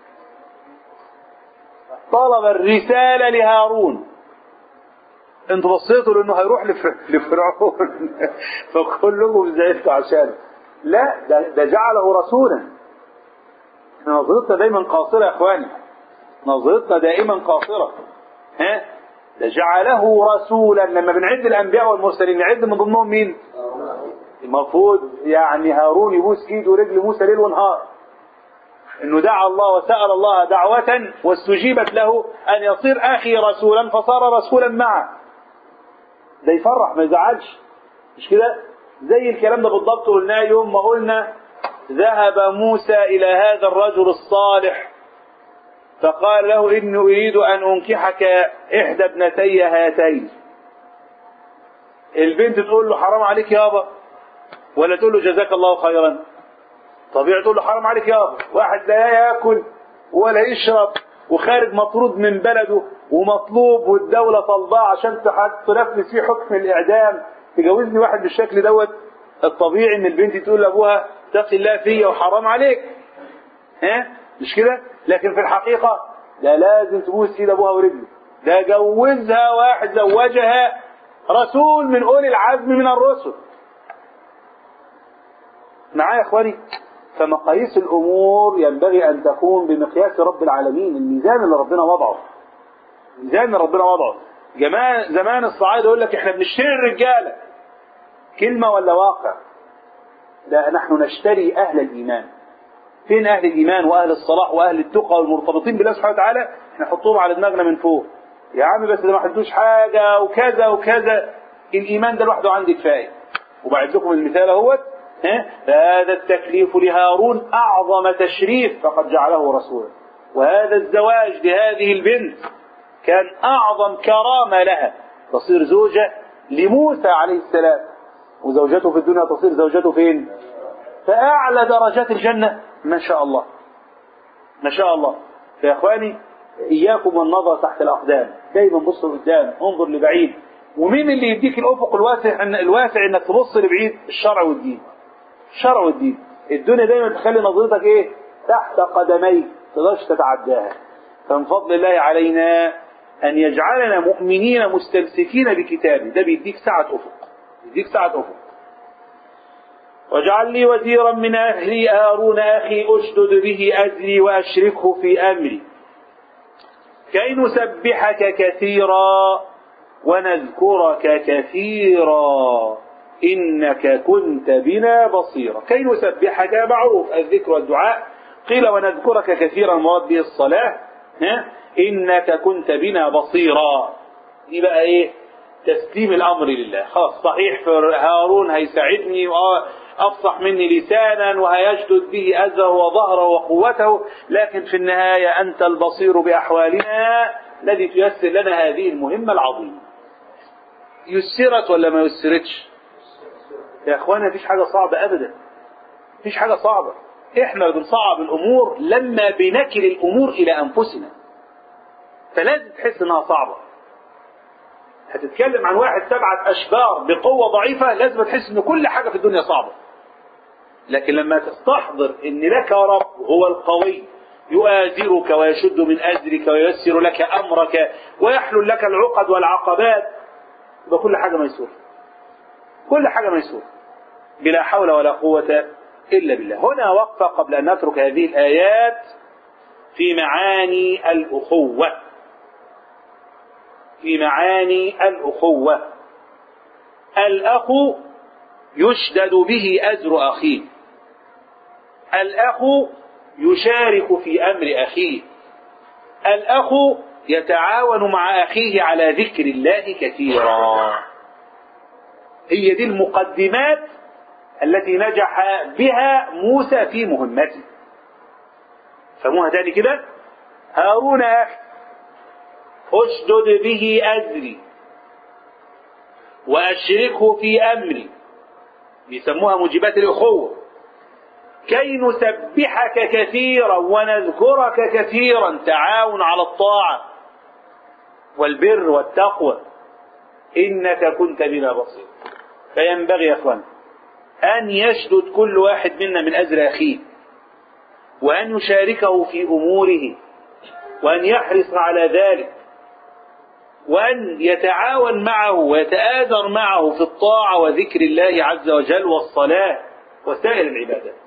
طلب الرسالة لهارون انتوا بصيتوا لانه هيروح لف- لفرعون فكلكم زعلتوا عشانه لا ده, ده جعله رسولا احنا نظرتنا دايما قاصرة يا اخواني نظرتنا دائما قاصرة ها ده جعله رسولا لما بنعد الانبياء والمرسلين نعد من ضمنهم مين المفروض يعني هارون يبوس ايده ورجل موسى ليل ونهار انه دعا الله وسأل الله دعوة واستجيبت له ان يصير اخي رسولا فصار رسولا معه ده يفرح ما يزعلش مش كده زي الكلام ده بالضبط قلناه يوم ما قلنا ذهب موسى إلى هذا الرجل الصالح فقال له إني أريد أن أنكحك إحدى ابنتي هاتين البنت تقول له حرام عليك يابا ولا تقول له جزاك الله خيرا طبيعي تقول له حرام عليك يابا واحد لا ياكل ولا يشرب وخارج مطرود من بلده ومطلوب والدولة طلباه عشان تح- تنفذ فيه حكم الإعدام تجوزني واحد بالشكل دوت الطبيعي ان البنت تقول لابوها اتق الله فيا وحرام عليك ها مش كده لكن في الحقيقة ده لازم تبوس ايد ابوها ورجله ده جوزها واحد زوجها رسول من اولي العزم من الرسل معايا يا اخواني فمقاييس الامور ينبغي ان تكون بمقياس رب العالمين الميزان اللي ربنا وضعه الميزان اللي ربنا وضعه جماعة زمان الصعايدة يقول لك احنا بنشتري الرجالة كلمة ولا واقع لا نحن نشتري اهل الايمان فين اهل الايمان واهل الصلاح واهل التقى والمرتبطين بالله سبحانه وتعالى نحطهم على دماغنا من فوق يا عم بس ده ما حدوش حاجه وكذا وكذا الايمان ده لوحده عندي كفايه وبعد لكم المثال اهوت ها هذا التكليف لهارون اعظم تشريف فقد جعله رسولا وهذا الزواج لهذه البنت كان اعظم كرامه لها تصير زوجه لموسى عليه السلام وزوجته في الدنيا تصير زوجته فين فأعلى درجات الجنة ما شاء الله ما شاء الله فيا إخواني إياكم والنظر تحت الأقدام دايما بص قدام انظر لبعيد ومين اللي يديك الأفق الواسع الواسع إنك تبص لبعيد الشرع والدين الشرع والدين الدنيا دايما تخلي نظرتك إيه تحت قدميك تقدرش تتعداها فمن فضل الله علينا أن يجعلنا مؤمنين مستمسكين بكتابه ده بيديك سعة أفق يديك سعة أفق واجعل لي وزيرا من أهلي هارون أخي أشدد به أزري وأشركه في أمري كي نسبحك كثيرا ونذكرك كثيرا إنك كنت بنا بصيرا كي نسبحك معروف الذكر والدعاء قيل ونذكرك كثيرا المراد به الصلاة ها؟ إنك كنت بنا بصيرا دي بقى إيه تسليم الأمر لله خلاص صحيح هارون هيساعدني أفصح مني لسانا وهيشدد به أزره وظهره وقوته لكن في النهاية أنت البصير بأحوالنا الذي تيسر لنا هذه المهمة العظيمة يسرت ولا ما يسرتش يا أخوانا مفيش حاجة صعبة أبدا مفيش حاجة صعبة إحنا بنصعب الأمور لما بنكل الأمور إلى أنفسنا فلازم تحس إنها صعبة هتتكلم عن واحد سبعة أشبار بقوة ضعيفة لازم تحس إن كل حاجة في الدنيا صعبة لكن لما تستحضر إن لك رب هو القوي يؤازرك ويشد من أزرك وييسر لك أمرك ويحلل لك العقد والعقبات يبقى كل حاجة ميسورة كل حاجة ميسورة بلا حول ولا قوة إلا بالله هنا وقفة قبل أن نترك هذه الآيات في معاني الأخوة في معاني الأخوة الأخ يشدد به أزر أخيه الأخ يشارك في أمر أخيه الأخ يتعاون مع أخيه على ذكر الله كثيرا هي دي المقدمات التي نجح بها موسى في مهمته فهموها تاني كده هارون أخي أشدد به أزري وأشركه في أمري بيسموها موجبات الأخوة كي نسبحك كثيرا ونذكرك كثيرا تعاون على الطاعة والبر والتقوى إنك كنت بنا بصير فينبغي يا أخوان أن يشدد كل واحد منا من أزر أخيه وأن يشاركه في أموره وأن يحرص على ذلك وأن يتعاون معه ويتآذر معه في الطاعة وذكر الله عز وجل والصلاة وسائر العبادات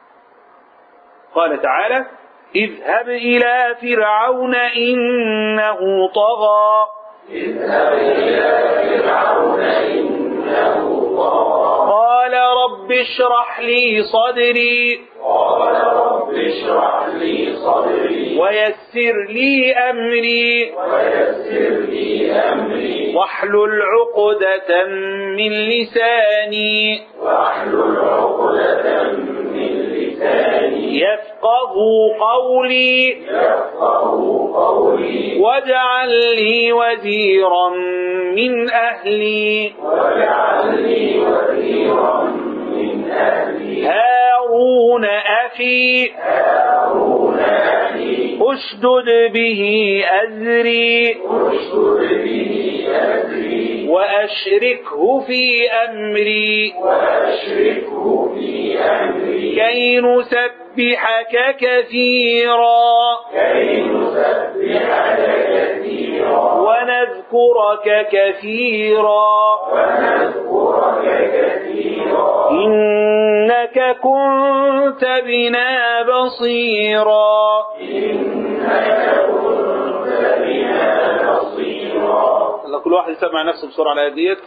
قال تعالى اذهب إلى فرعون إنه طغى اذهب إلى فرعون إنه طغى قال رب اشرح لي صدري قال رب اشرح لي صدري ويسر لي أمري ويسر لي أمري واحلل عقدة من لساني واحلل عقدة من لساني يفقه قولي يفقه قولي واجعل لي وزيرا من أهلي واجعل لي وزيرا من أهلي هارون أخي هارون أخي اشدد به أزري اشدد به أزري وأشركه في أمري وأشركه في أمري كي نسبحك كثيرا كي نسبحك كثيرا ونذكرك كثيرا ونذكرك كثيرا إنك كنت بنا بصيرا إنك كنت بنا بصيرا الله كل واحد يسمع نفسه بسرعة على ديت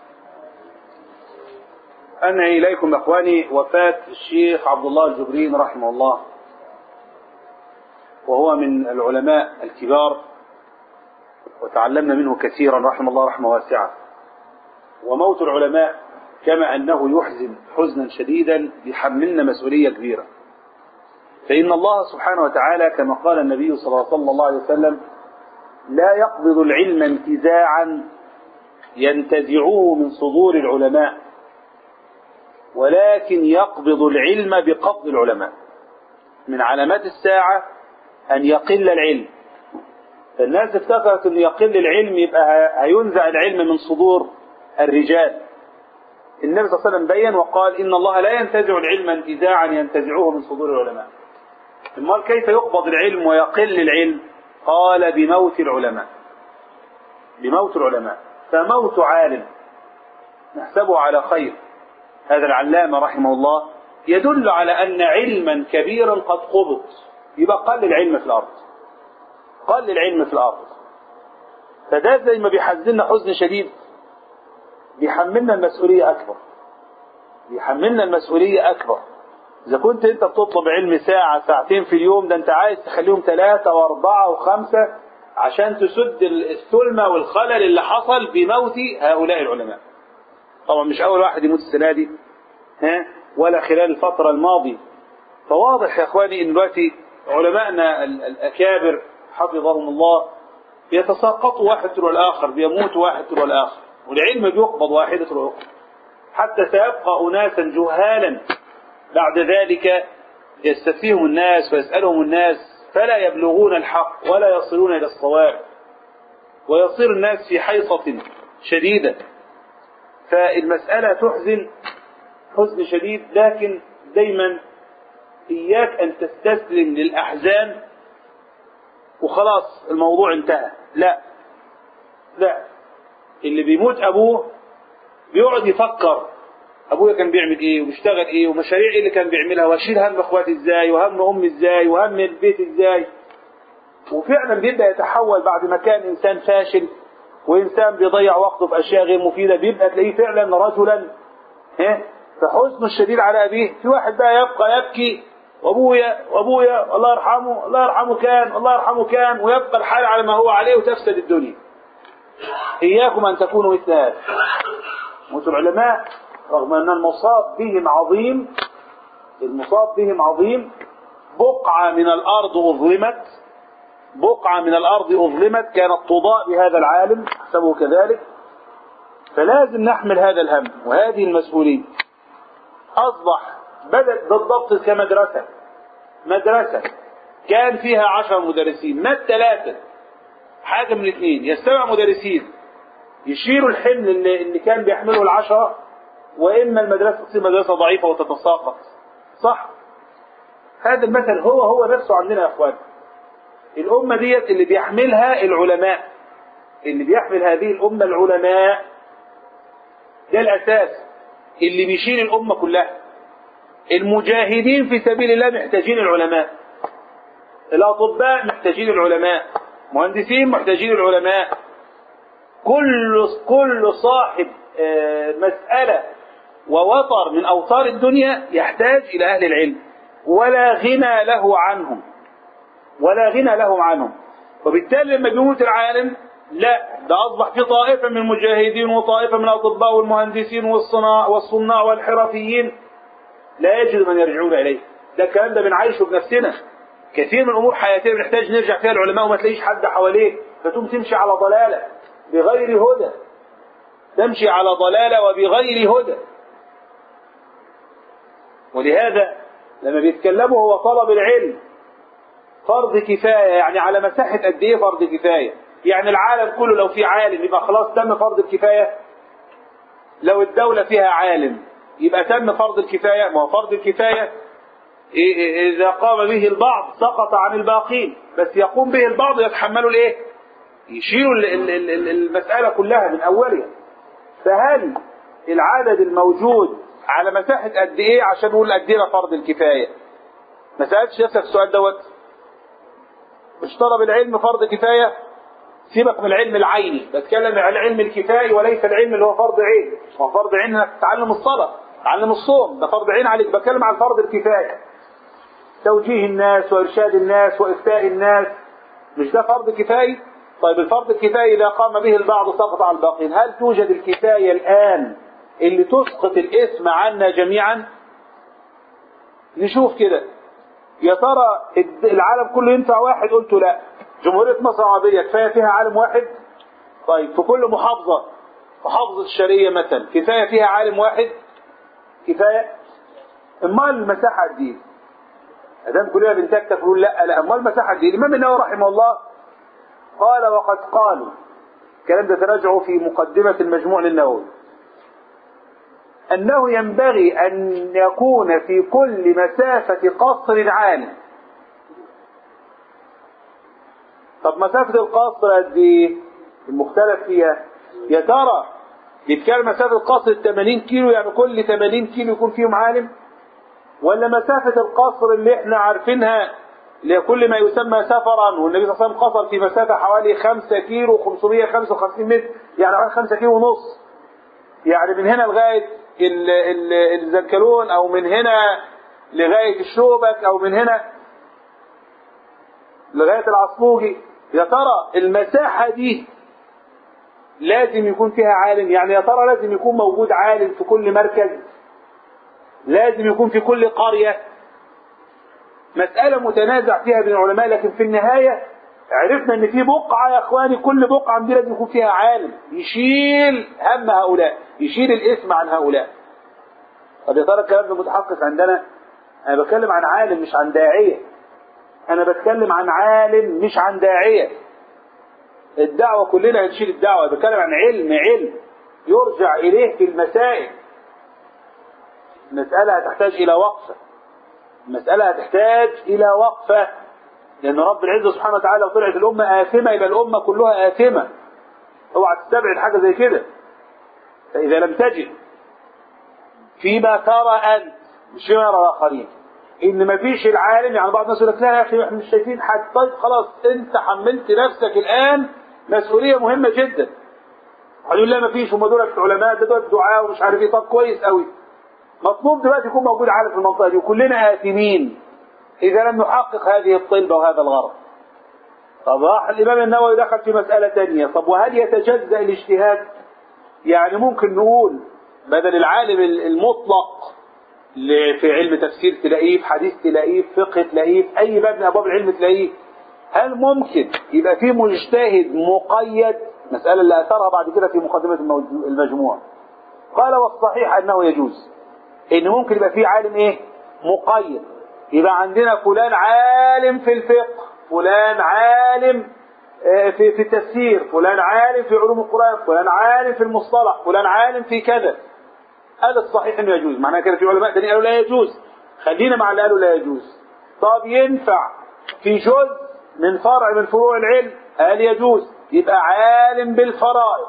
أنهي إليكم إخواني وفاة الشيخ عبد الله الجبرين رحمه الله وهو من العلماء الكبار وتعلمنا منه كثيرا رحمه الله رحمه واسعة وموت العلماء كما أنه يحزن حزنا شديدا يحملنا مسؤولية كبيرة فإن الله سبحانه وتعالى كما قال النبي صلى الله عليه وسلم لا يقبض العلم انتزاعا ينتزعه من صدور العلماء ولكن يقبض العلم بقبض العلماء من علامات الساعة أن يقل العلم فالناس افتكرت أن يقل العلم يبقى هينزع العلم من صدور الرجال النبي صلى الله عليه وسلم بين وقال إن الله لا ينتزع العلم انتزاعا ينتزعه من صدور العلماء امال كيف يقبض العلم ويقل العلم قال بموت العلماء بموت العلماء فموت عالم نحسبه على خير هذا العلامة رحمه الله يدل على أن علما كبيرا قد قبض يبقى قل العلم في الأرض قل العلم في الأرض فده زي ما بيحزننا حزن شديد بيحملنا المسؤولية أكبر بيحملنا المسؤولية أكبر إذا كنت أنت بتطلب علم ساعة ساعتين في اليوم ده أنت عايز تخليهم ثلاثة وأربعة وخمسة عشان تسد الثلمة والخلل اللي حصل بموت هؤلاء العلماء طبعا مش أول واحد يموت السنة دي ها ولا خلال الفترة الماضية فواضح يا إخواني إن دلوقتي علمائنا ال- الأكابر حفظهم الله بيتساقطوا واحد تلو الآخر بيموت واحد تلو الآخر والعلم بيقبض واحدة تلو الأخرى حتى سيبقى أناسا جهالا بعد ذلك يستفيهم الناس ويسألهم الناس فلا يبلغون الحق ولا يصلون إلى الصواب ويصير الناس في حيصة شديدة فالمسألة تحزن حزن شديد لكن دايما إياك أن تستسلم للأحزان وخلاص الموضوع انتهى لا لا اللي بيموت أبوه بيقعد يفكر أبويا كان بيعمل إيه وبيشتغل إيه ومشاريع إيه اللي كان بيعملها وأشيل هم إخواتي إزاي وهم أمي إزاي وهم البيت إزاي وفعلا بيبدأ يتحول بعد ما كان إنسان فاشل وإنسان بيضيع وقته في أشياء غير مفيدة بيبقى تلاقيه فعلا رجلا ها فحزنه الشديد على أبيه في واحد بقى يبقى يبكي وأبويا وأبويا الله يرحمه الله يرحمه كان الله يرحمه كان ويبقى الحال على ما هو عليه وتفسد الدنيا إياكم أن تكونوا مثل هذا موت العلماء رغم أن المصاب بهم عظيم المصاب بهم عظيم بقعة من الأرض أظلمت بقعة من الأرض أظلمت كانت تضاء بهذا العالم حسبه كذلك فلازم نحمل هذا الهم وهذه المسؤولية أصبح بدأت بالضبط كمدرسة مدرسة كان فيها عشر مدرسين مات ثلاثة حاجة من الاثنين يستمع مدرسين يشيلوا الحمل اللي, اللي كان بيحمله العشرة وإما المدرسة تصير مدرسة ضعيفة وتتساقط صح هذا المثل هو هو نفسه عندنا يا اخوان الأمة ديت اللي بيحملها العلماء اللي بيحمل هذه الأمة العلماء ده الأساس اللي بيشيل الأمة كلها المجاهدين في سبيل الله محتاجين العلماء الأطباء محتاجين العلماء مهندسين محتاجين العلماء كل كل صاحب آه، مسألة ووطر من أوطار الدنيا يحتاج إلى أهل العلم ولا غنى له عنهم ولا غنى لهم عنهم وبالتالي لما بيموت العالم لا ده أصبح في طائفة من المجاهدين وطائفة من الأطباء والمهندسين والصناع والصناع والحرفيين لا يجد من يرجعون إليه ده الكلام ده بنعيشه بنفسنا كثير من أمور حياتنا بنحتاج نرجع فيها العلماء وما تلاقيش حد حواليك فتقوم تمشي على ضلالة بغير هدى تمشي على ضلالة وبغير هدى ولهذا لما بيتكلموا هو طلب العلم فرض كفاية يعني على مساحة قد ايه فرض كفاية يعني العالم كله لو في عالم يبقى خلاص تم فرض الكفاية لو الدولة فيها عالم يبقى تم فرض الكفاية ما هو فرض الكفاية إيه- إيه- إذا قام به البعض سقط عن الباقين بس يقوم به البعض يتحملوا الإيه يشيلوا ال- ال- ال- ال- المسألة كلها من أولها فهل العدد الموجود على مساحة قد إيه عشان نقول أدينا فرض الكفاية ما سألتش نفسك السؤال دوت مش طلب العلم فرض كفاية سيبك من العلم العيني بتكلم عن العلم الكفائي وليس العلم اللي هو فرض عين هو فرض عين انك تتعلم الصلاة تتعلم الصوم ده فرض عين عليك بتكلم عن فرض الكفاية توجيه الناس وإرشاد الناس وإفتاء الناس مش ده فرض كفاية طيب الفرض الكفاية إذا قام به البعض سقط على الباقين هل توجد الكفاية الآن اللي تسقط الاسم عنا جميعا نشوف كده يا ترى العالم كله ينفع واحد قلت لا جمهورية مصر العربية كفاية فيها عالم واحد طيب في كل محافظة محافظة الشرقية مثلا كفاية فيها عالم واحد كفاية امال المساحة قد ايه ادام كلنا بنتكتف نقول لا لا امال المساحة قد ايه الامام النووي رحمه الله قال وقد قالوا الكلام ده تراجعوا في مقدمة المجموع للنووي أنه ينبغي أن يكون في كل مسافة قصر عالم طب مسافة القصر قد إيه؟ المختلف فيها يا ترى يتكلم مسافة القصر 80 كيلو يعني كل 80 كيلو يكون فيهم عالم ولا مسافة القصر اللي احنا عارفينها اللي هي كل ما يسمى سفرا والنبي صلى الله عليه وسلم قصر في مسافة حوالي 5 كيلو 555 متر يعني حوالي 5 كيلو ونص يعني من هنا لغاية ال- ال- الزنكلون او من هنا لغاية الشوبك او من هنا لغاية العصفوجي يا ترى المساحة دي لازم يكون فيها عالم يعني يا ترى لازم يكون موجود عالم في كل مركز لازم يكون في كل قرية مسألة متنازع فيها بين العلماء لكن في النهاية عرفنا ان في بقعة يا اخواني كل بقعة دي لازم يكون فيها عالم يشيل هم هؤلاء يشيل الاسم عن هؤلاء طب يا ترى الكلام ده متحقق عندنا انا بتكلم عن عالم مش عن داعية انا بتكلم عن عالم مش عن داعية الدعوة كلنا هنشيل الدعوة بتكلم عن علم علم يرجع اليه في المسائل المسألة هتحتاج الى وقفة المسألة هتحتاج الى وقفة لان رب العزة سبحانه وتعالى لو طلعت الامة آثمة يبقى الامة كلها آثمة اوعى تستبعد حاجة زي كده فاذا لم تجد فيما ترى انت مش فيما يرى الاخرين ان مفيش العالم يعني بعض الناس يقول لك لا يا اخي احنا مش شايفين حد طيب خلاص انت حملت نفسك الان مسؤوليه مهمه جدا هيقول لا مفيش هم دول علماء ده دول دعاء ومش عارف ايه طب كويس قوي مطلوب دلوقتي يكون موجود عالم في المنطقه دي وكلنا آثمين اذا لم نحقق هذه الطلبه وهذا الغرض طب راح الامام النووي دخل في مساله ثانيه طب وهل يتجزا الاجتهاد يعني ممكن نقول بدل العالم المطلق اللي في علم تفسير تلاقيه في حديث تلاقيه في فقه تلاقيه في اي باب من ابواب العلم تلاقيه هل ممكن يبقى في مجتهد مقيد مسألة اللي أثرها بعد كده في مقدمة الموج- المجموع قال والصحيح أنه يجوز إن ممكن يبقى في عالم إيه مقيد يبقى عندنا فلان عالم في الفقه فلان عالم آه، في في التفسير فلان عالم في علوم القرآن فلان عالم في المصطلح فلان عالم في كذا هذا الصحيح انه يجوز معناه كده في علماء تانيين قالوا لا يجوز خلينا مع اللي قالوا لا يجوز طب ينفع في جزء من فرع من فروع العلم قال يجوز يبقى عالم بالفرائض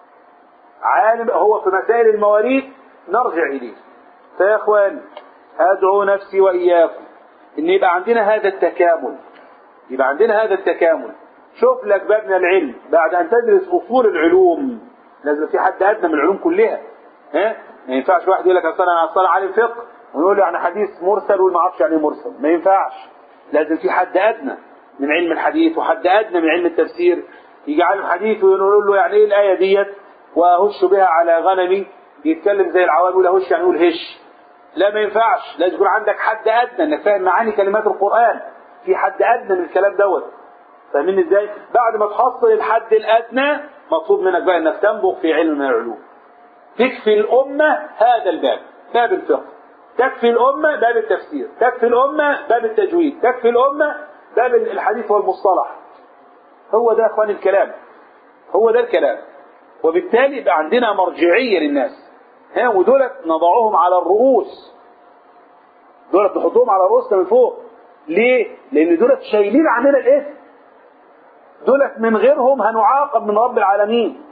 عالم هو في مسائل المواريث نرجع اليه فيا اخوان ادعو نفسي واياكم ان يبقى عندنا هذا التكامل يبقى عندنا هذا التكامل شوف لك باب من العلم بعد ان تدرس اصول العلوم لازم في حد ادنى من العلوم كلها ها ما ينفعش واحد يقول لك اصل انا اصل أنا عالم فقه ويقول له يعني حديث مرسل وما اعرفش يعني ايه مرسل ما ينفعش لازم في حد ادنى من علم الحديث وحد ادنى من علم التفسير يجي عالم حديث ويقول له يعني ايه الايه ديت واهش بها على غنمي يتكلم زي العوام يقول اهش يعني يقول هش لا ما ينفعش لازم يكون عندك حد ادنى انك فاهم معاني كلمات القران في حد ادنى من الكلام دوت فاهمين ازاي بعد ما تحصل الحد الادنى مطلوب منك بقى انك تنبغ في علم من العلوم تكفي الامه هذا الباب باب الفقه تكفي الامه باب التفسير تكفي الامه باب التجويد تكفي الامه باب الحديث والمصطلح هو ده يا اخواني الكلام هو ده الكلام وبالتالي يبقى عندنا مرجعيه للناس ها ودولت نضعهم على الرؤوس دولت نحطهم على رؤوسنا من فوق ليه؟ لأن دولت شايلين عننا الإثم دولت من غيرهم هنعاقب من رب العالمين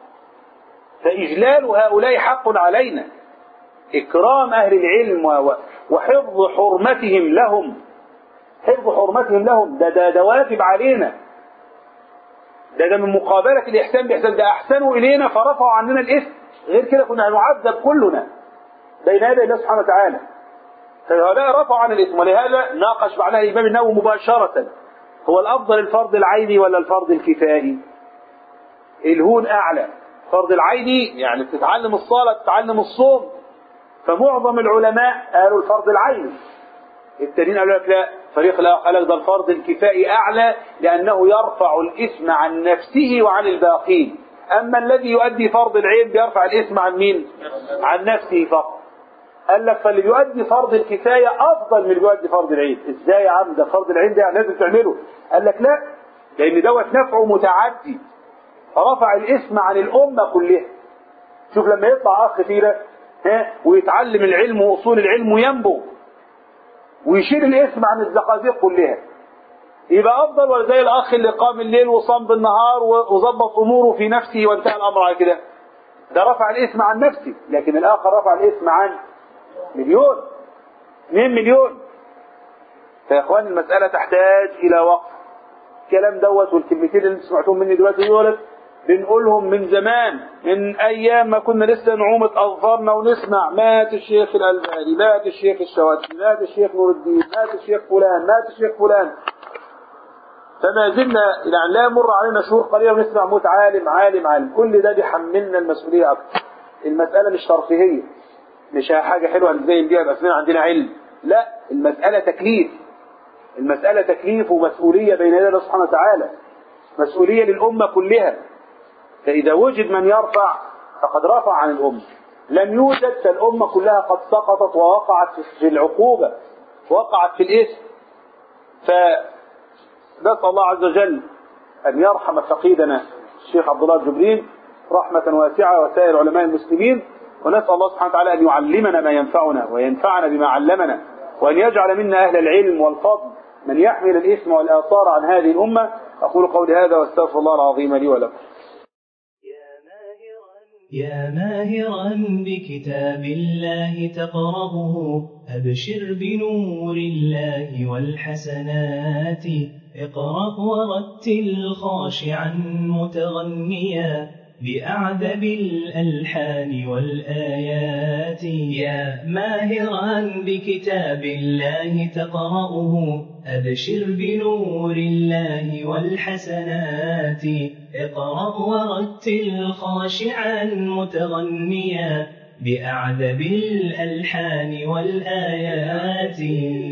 فإجلال هؤلاء حق علينا إكرام أهل العلم و- وحفظ حرمتهم لهم حفظ حرمتهم لهم ده ده, ده واجب علينا ده ده من مقابلة الإحسان بإحسان ده أحسنوا إلينا فرفعوا عننا الإثم غير كده كنا هنعذب كلنا بين يدي الله سبحانه وتعالى فهؤلاء رفعوا عن الإثم ولهذا ناقش معناها الإمام النووي مباشرة هو الأفضل الفرض العيني ولا الفرض الكفائي الهون أعلى فرض العيني يعني بتتعلم الصلاة بتتعلم الصوم فمعظم العلماء قالوا الفرض العيني التانيين قالوا لك لا فريق لا قال لك ده الفرض الكفائي أعلى لأنه يرفع الإثم عن نفسه وعن الباقين أما الذي يؤدي فرض العين بيرفع الإثم عن مين؟ عن نفسه فقط قال لك فاللي بيؤدي فرض الكفاية أفضل من اللي بيؤدي فرض العين إزاي يا عم ده فرض العين ده يعني لازم تعمله قال لك لا لأن دوت نفعه متعدي فرفع الاسم عن الأمة كلها شوف لما يطلع أخ فينا ها ويتعلم العلم وأصول العلم وينبو ويشيل الاسم عن الزقازيق كلها يبقى أفضل ولا زي الأخ اللي قام الليل وصام بالنهار وظبط أموره في نفسه وانتهى الأمر على كده ده رفع الاسم عن نفسه لكن الآخر رفع الاسم عن مليون 2 مليون فيا اخوان المسألة تحتاج إلى وقف الكلام دوت والكلمتين اللي سمعتهم مني دلوقتي دولت بنقولهم من زمان من أيام ما كنا لسه نعومة أظفارنا ونسمع مات الشيخ الألباني مات الشيخ الشواتي مات الشيخ نور الدين مات الشيخ فلان مات الشيخ فلان فما زلنا يعني لا يمر علينا شهور قليلة ونسمع موت عالم عالم عالم كل ده بيحملنا المسؤولية أكتر المسألة مش ترفيهية مش حاجة حلوة نزين بيها بس عندنا علم لا المسألة تكليف المسألة تكليف ومسؤولية بين يدي الله سبحانه وتعالى مسؤولية للأمة كلها فإذا وجد من يرفع فقد رفع عن الأمة لم يوجد فالأمة كلها قد سقطت ووقعت في العقوبة وقعت في الإثم فنسأل الله عز وجل أن يرحم فقيدنا الشيخ عبد الله الجبرين رحمة واسعة وسائر علماء المسلمين ونسأل الله سبحانه وتعالى أن يعلمنا ما ينفعنا وينفعنا بما علمنا وأن يجعل منا أهل العلم والفضل من يحمل الإثم والآثار عن هذه الأمة أقول قولي هذا واستغفر الله العظيم لي ولكم يا ماهرا بكتاب الله تقرأه أبشر بنور الله والحسنات اقرأ ورتل خاشعا متغنيا بأعذب الألحان والآيات يا ماهرا بكتاب الله تقرأه أبشر بنور الله والحسنات اقرأ ورتل خاشعا متغنيا بأعذب الألحان والآيات